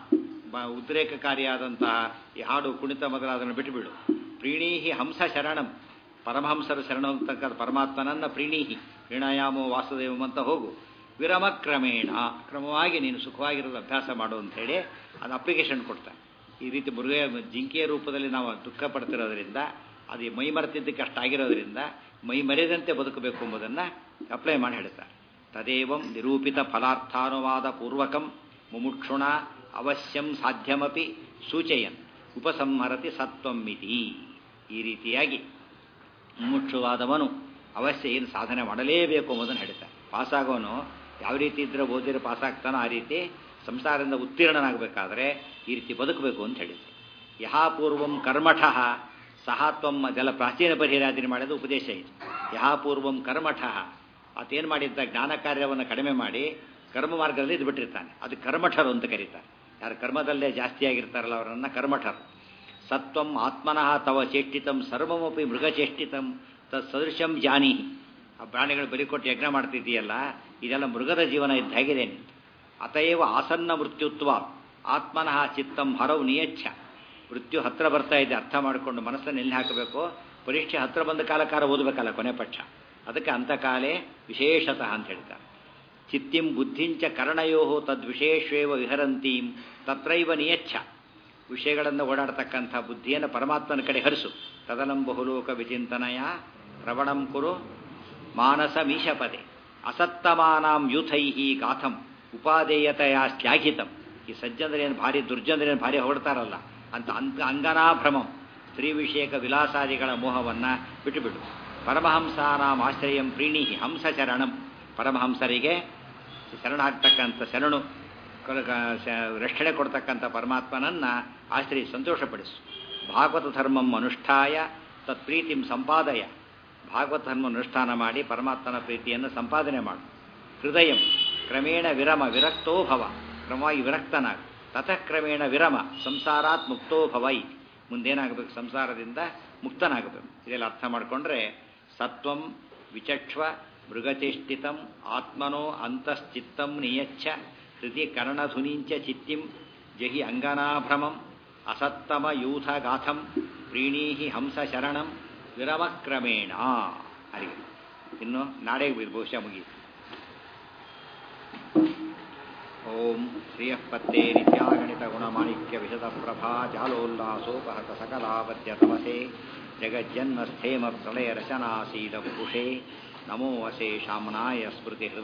ಉದ್ರೇಕಕಾರಿಯಾದಂತಹ ಈ ಹಾಡು ಕುಣಿತ ಮೊದಲಾದನ್ನು ಬಿಟ್ಟುಬಿಡು ಪ್ರೀಣೀಹಿ ಹಂಸ ಶರಣಂ ಪರಮಹಂಸರ ಶರಣ ಅಂತಕ್ಕಂಥ ಪರಮಾತ್ಮನನ್ನ ಪ್ರೀಣೀಹಿ ಪ್ರೀಣಾಯಾಮೋ ವಾಸುದೇವಂ ಅಂತ ಹೋಗು ವಿರಮ ಕ್ರಮೇಣ ಕ್ರಮವಾಗಿ ನೀನು ಸುಖವಾಗಿರೋದು ಅಭ್ಯಾಸ ಮಾಡು ಅಂತೇಳಿ ಅದು ಅಪ್ಲಿಕೇಶನ್ ಕೊಡ್ತಾರೆ ಈ ರೀತಿ ಮೃಗ ಜಿಂಕೆಯ ರೂಪದಲ್ಲಿ ನಾವು ದುಃಖ ಪಡ್ತಿರೋದ್ರಿಂದ ಅದು ಮೈ ಮರೆತಿದ್ದಕ್ಕೆ ಅಷ್ಟಾಗಿರೋದ್ರಿಂದ ಮೈ ಮರೆಯದಂತೆ ಬದುಕಬೇಕು ಎಂಬುದನ್ನು ಅಪ್ಲೈ ಮಾಡಿ ಹೇಳ್ತಾರೆ ತದೇವಂ ನಿರೂಪಿತ ಫಲಾರ್ಥಾನುವಾದ ಪೂರ್ವಕಂ ಮುಮುಕ್ಷುಣ ಅವಶ್ಯಂ ಸಾಧ್ಯವಪಿ ಸೂಚಯನ್ ಉಪಸಂಹರತಿ ಸತ್ವಮಿತಿ ಈ ರೀತಿಯಾಗಿ ಮುಮುಕ್ಷುವಾದವನು ಅವಶ್ಯ ಏನು ಸಾಧನೆ ಮಾಡಲೇಬೇಕು ಎಂಬುದನ್ನು ಹೇಳ್ತಾರೆ ಪಾಸಾಗೋನು ಯಾವ ರೀತಿ ಇದ್ರೆ ಓದಿದ್ರೆ ಪಾಸಾಗ್ತಾನೋ ಆ ರೀತಿ ಸಂಸಾರದಿಂದ ಉತ್ತೀರ್ಣನಾಗಬೇಕಾದ್ರೆ ಈ ರೀತಿ ಬದುಕಬೇಕು ಅಂತ ಹೇಳಿದ್ದೆ ಯಹಾಪೂರ್ವಂ ಕರ್ಮಠ ಸಹಾತ್ವಂ ಅದೆಲ್ಲ ಪ್ರಾಚೀನ ಪರಿಹರಾದಿನ ಮಾಡೋದು ಉಪದೇಶ ಇದು ಯಹಾಪೂರ್ವಂ ಕರ್ಮಠ ಆತೇನು ಮಾಡಿದ್ದ ಜ್ಞಾನ ಕಾರ್ಯವನ್ನು ಕಡಿಮೆ ಮಾಡಿ ಕರ್ಮ ಮಾರ್ಗದಲ್ಲಿ ಇದು ಬಿಟ್ಟಿರ್ತಾನೆ ಅದು ಕರ್ಮಠರು ಅಂತ ಕರೀತಾರೆ ಯಾರು ಕರ್ಮದಲ್ಲೇ ಜಾಸ್ತಿ ಆಗಿರ್ತಾರಲ್ಲ ಅವರನ್ನು ಕರ್ಮಠರು ಸತ್ವಂ ಆತ್ಮನಃ ತವ ಚೇಷ್ಟಿತಂ ಸರ್ವಮಪಿ ಮೃಗಚೇಷ್ಟಿತಂ ತತ್ ಸದೃಶಂ ಜಾನಿ ಆ ಪ್ರಾಣಿಗಳು ಬಲಿ ಕೊಟ್ಟು ಯಜ್ಞ ಮಾಡ್ತಿದ್ದೀಯಲ್ಲ ಇದೆಲ್ಲ ಮೃಗದ ಜೀವನ ಇದ್ದಾಗಿದೆ ಅತಯವ ಆಸನ್ನ ಮೃತ್ಯುತ್ವ ಆತ್ಮನಃ ಚಿತ್ತಂ ಹರವು ನಿಯಚ್ಛ ಮೃತ್ಯು ಹತ್ರ ಬರ್ತಾ ಇದೆ ಅರ್ಥ ಮಾಡಿಕೊಂಡು ಮನಸ್ಸನ್ನು ಎಲ್ಲಿ ಹಾಕಬೇಕು ಪರೀಕ್ಷೆ ಹತ್ರ ಬಂದ ಕಾಲಕಾರ ಓದಬೇಕಲ್ಲ ಕೊನೆ ಪಕ್ಷ ಅದಕ್ಕೆ ಅಂತಕಾಲೇ ವಿಶೇಷತಃ ಅಂತ ಹೇಳ್ತಾರೆ ಚಿತ್ತಿಂ ಬುದ್ಧಿಂಚ ಕರ್ಣಯೋ ತದ್ವಿಶೇಷೇವ ವಿಹರಂತೀಂ ತತ್ರೈವ ನಿಯಚ್ಛ ವಿಷಯಗಳನ್ನು ಓಡಾಡ್ತಕ್ಕಂಥ ಬುದ್ಧಿಯನ್ನು ಪರಮಾತ್ಮನ ಕಡೆ ಹರಿಸು ತದನಂ ಬಹುಲೋಕ ವಿಚಿಂತನಯ ಪ್ರವಣಂ ಕುರು ಮಾನಸ ಮೀಶಪದೆ ಅಸತ್ತಮಾನಾಂ ಯೂಥೈ ಗಾಥಂ ಉಪಾದೇಯತೆಯ ಶ್ಲಾಘಿತಂ ಈ ಸಜ್ಜನರೇನು ಭಾರಿ ದುರ್ಜನರೇನು ಭಾರಿ ಹೊರಡ್ತಾರಲ್ಲ ಅಂತ ಅಂತ ಅಂಗನಾಭ್ರಮಂ ಸ್ತ್ರೀ ವಿಷಯಕ ವಿಲಾಸಾದಿಗಳ ಮೋಹವನ್ನು ಬಿಟ್ಟುಬಿಡು ಪರಮಹಂಸಾನಾಂ ಆಶ್ರಯಂ ಪ್ರೀಣಿಹಿ ಹಂಸ ಶರಣಂ ಪರಮಹಂಸರಿಗೆ ಶರಣಾಗ್ತಕ್ಕಂಥ ಶರಣು ರಕ್ಷಣೆ ಕೊಡ್ತಕ್ಕಂಥ ಪರಮಾತ್ಮನನ್ನ ಆಶ್ರಯ ಸಂತೋಷಪಡಿಸು ಭಾಗವತ ಧರ್ಮಂ ಅನುಷ್ಠಾಯ ತತ್ಪ್ರೀತಿಂ ಸಂಪಾದಯ ಭಾಗವತ ಧರ್ಮ ಅನುಷ್ಠಾನ ಮಾಡಿ ಪರಮಾತ್ಮನ ಪ್ರೀತಿಯನ್ನು ಸಂಪಾದನೆ ಮಾಡು ಹೃದಯಂ ಕ್ರಮೇಣ ವಿರಮ ವಿರಕ್ತೋ ಭವ ಕ್ರಮವಾಗಿ ವಿರಕ್ತನಾಗು ತತಃ ಕ್ರಮೇಣ ವಿರಮ ಸಂಸಾರಾತ್ ಮುಕ್ತೋ ಭವೈ ಮುಂದೇನಾಗಬೇಕು ಸಂಸಾರದಿಂದ ಮುಕ್ತನಾಗಬೇಕು ಇದೆಲ್ಲ ಅರ್ಥ ಮಾಡಿಕೊಂಡ್ರೆ ಸತ್ವಂ ವಿಚಕ್ಷ್ವ ಮೃಗಚೇಷ್ಟಿತಂ ಆತ್ಮನೋ ಅಂತಶ್ಚಿತ್ತಂ ನಿಯಚ್ಛ ಹೃದಿ ಕರ್ಣಧುನೀಂಚ ಚಿತ್ತಿಂ ಜಹಿ ಅಂಗನಾಭ್ರಮಂ ಅಸತ್ತಮ ಯೂಥಗಾಥಂ ಪ್ರೀಣೀಹಿ ಹಂಸ ಶರಣಂ ವಿರಮಕ್ರಮೇಣ ಅರಿಗೆ ಇನ್ನು ನಾಳೆ ಬಹುಶಃ ಮುಗಿಯಿತು ಓಂ ಶ್ರಿಯಃ ಪತ್ತೇ ನಿತ್ಯಾಗಣಿತ ಗುಣಮಾಣಿಕ್ಯ ವಿಶದ ಪ್ರಭಾ ಜಾಲೋಲ್ಲಾಸೋಪಹತ ಸಕಲಾವದ್ಯ ತಮಸೆ ಜಗಜ್ಜನ್ಮಸ್ಥೇಮ ಪ್ರಳಯ ರಚನಾಸೀದ ಪುರುಷೇ ನಮೋ ಅಶೇಷಾಮ್ನಾಯ ಸ್ಮೃತಿ ಹೃದಯ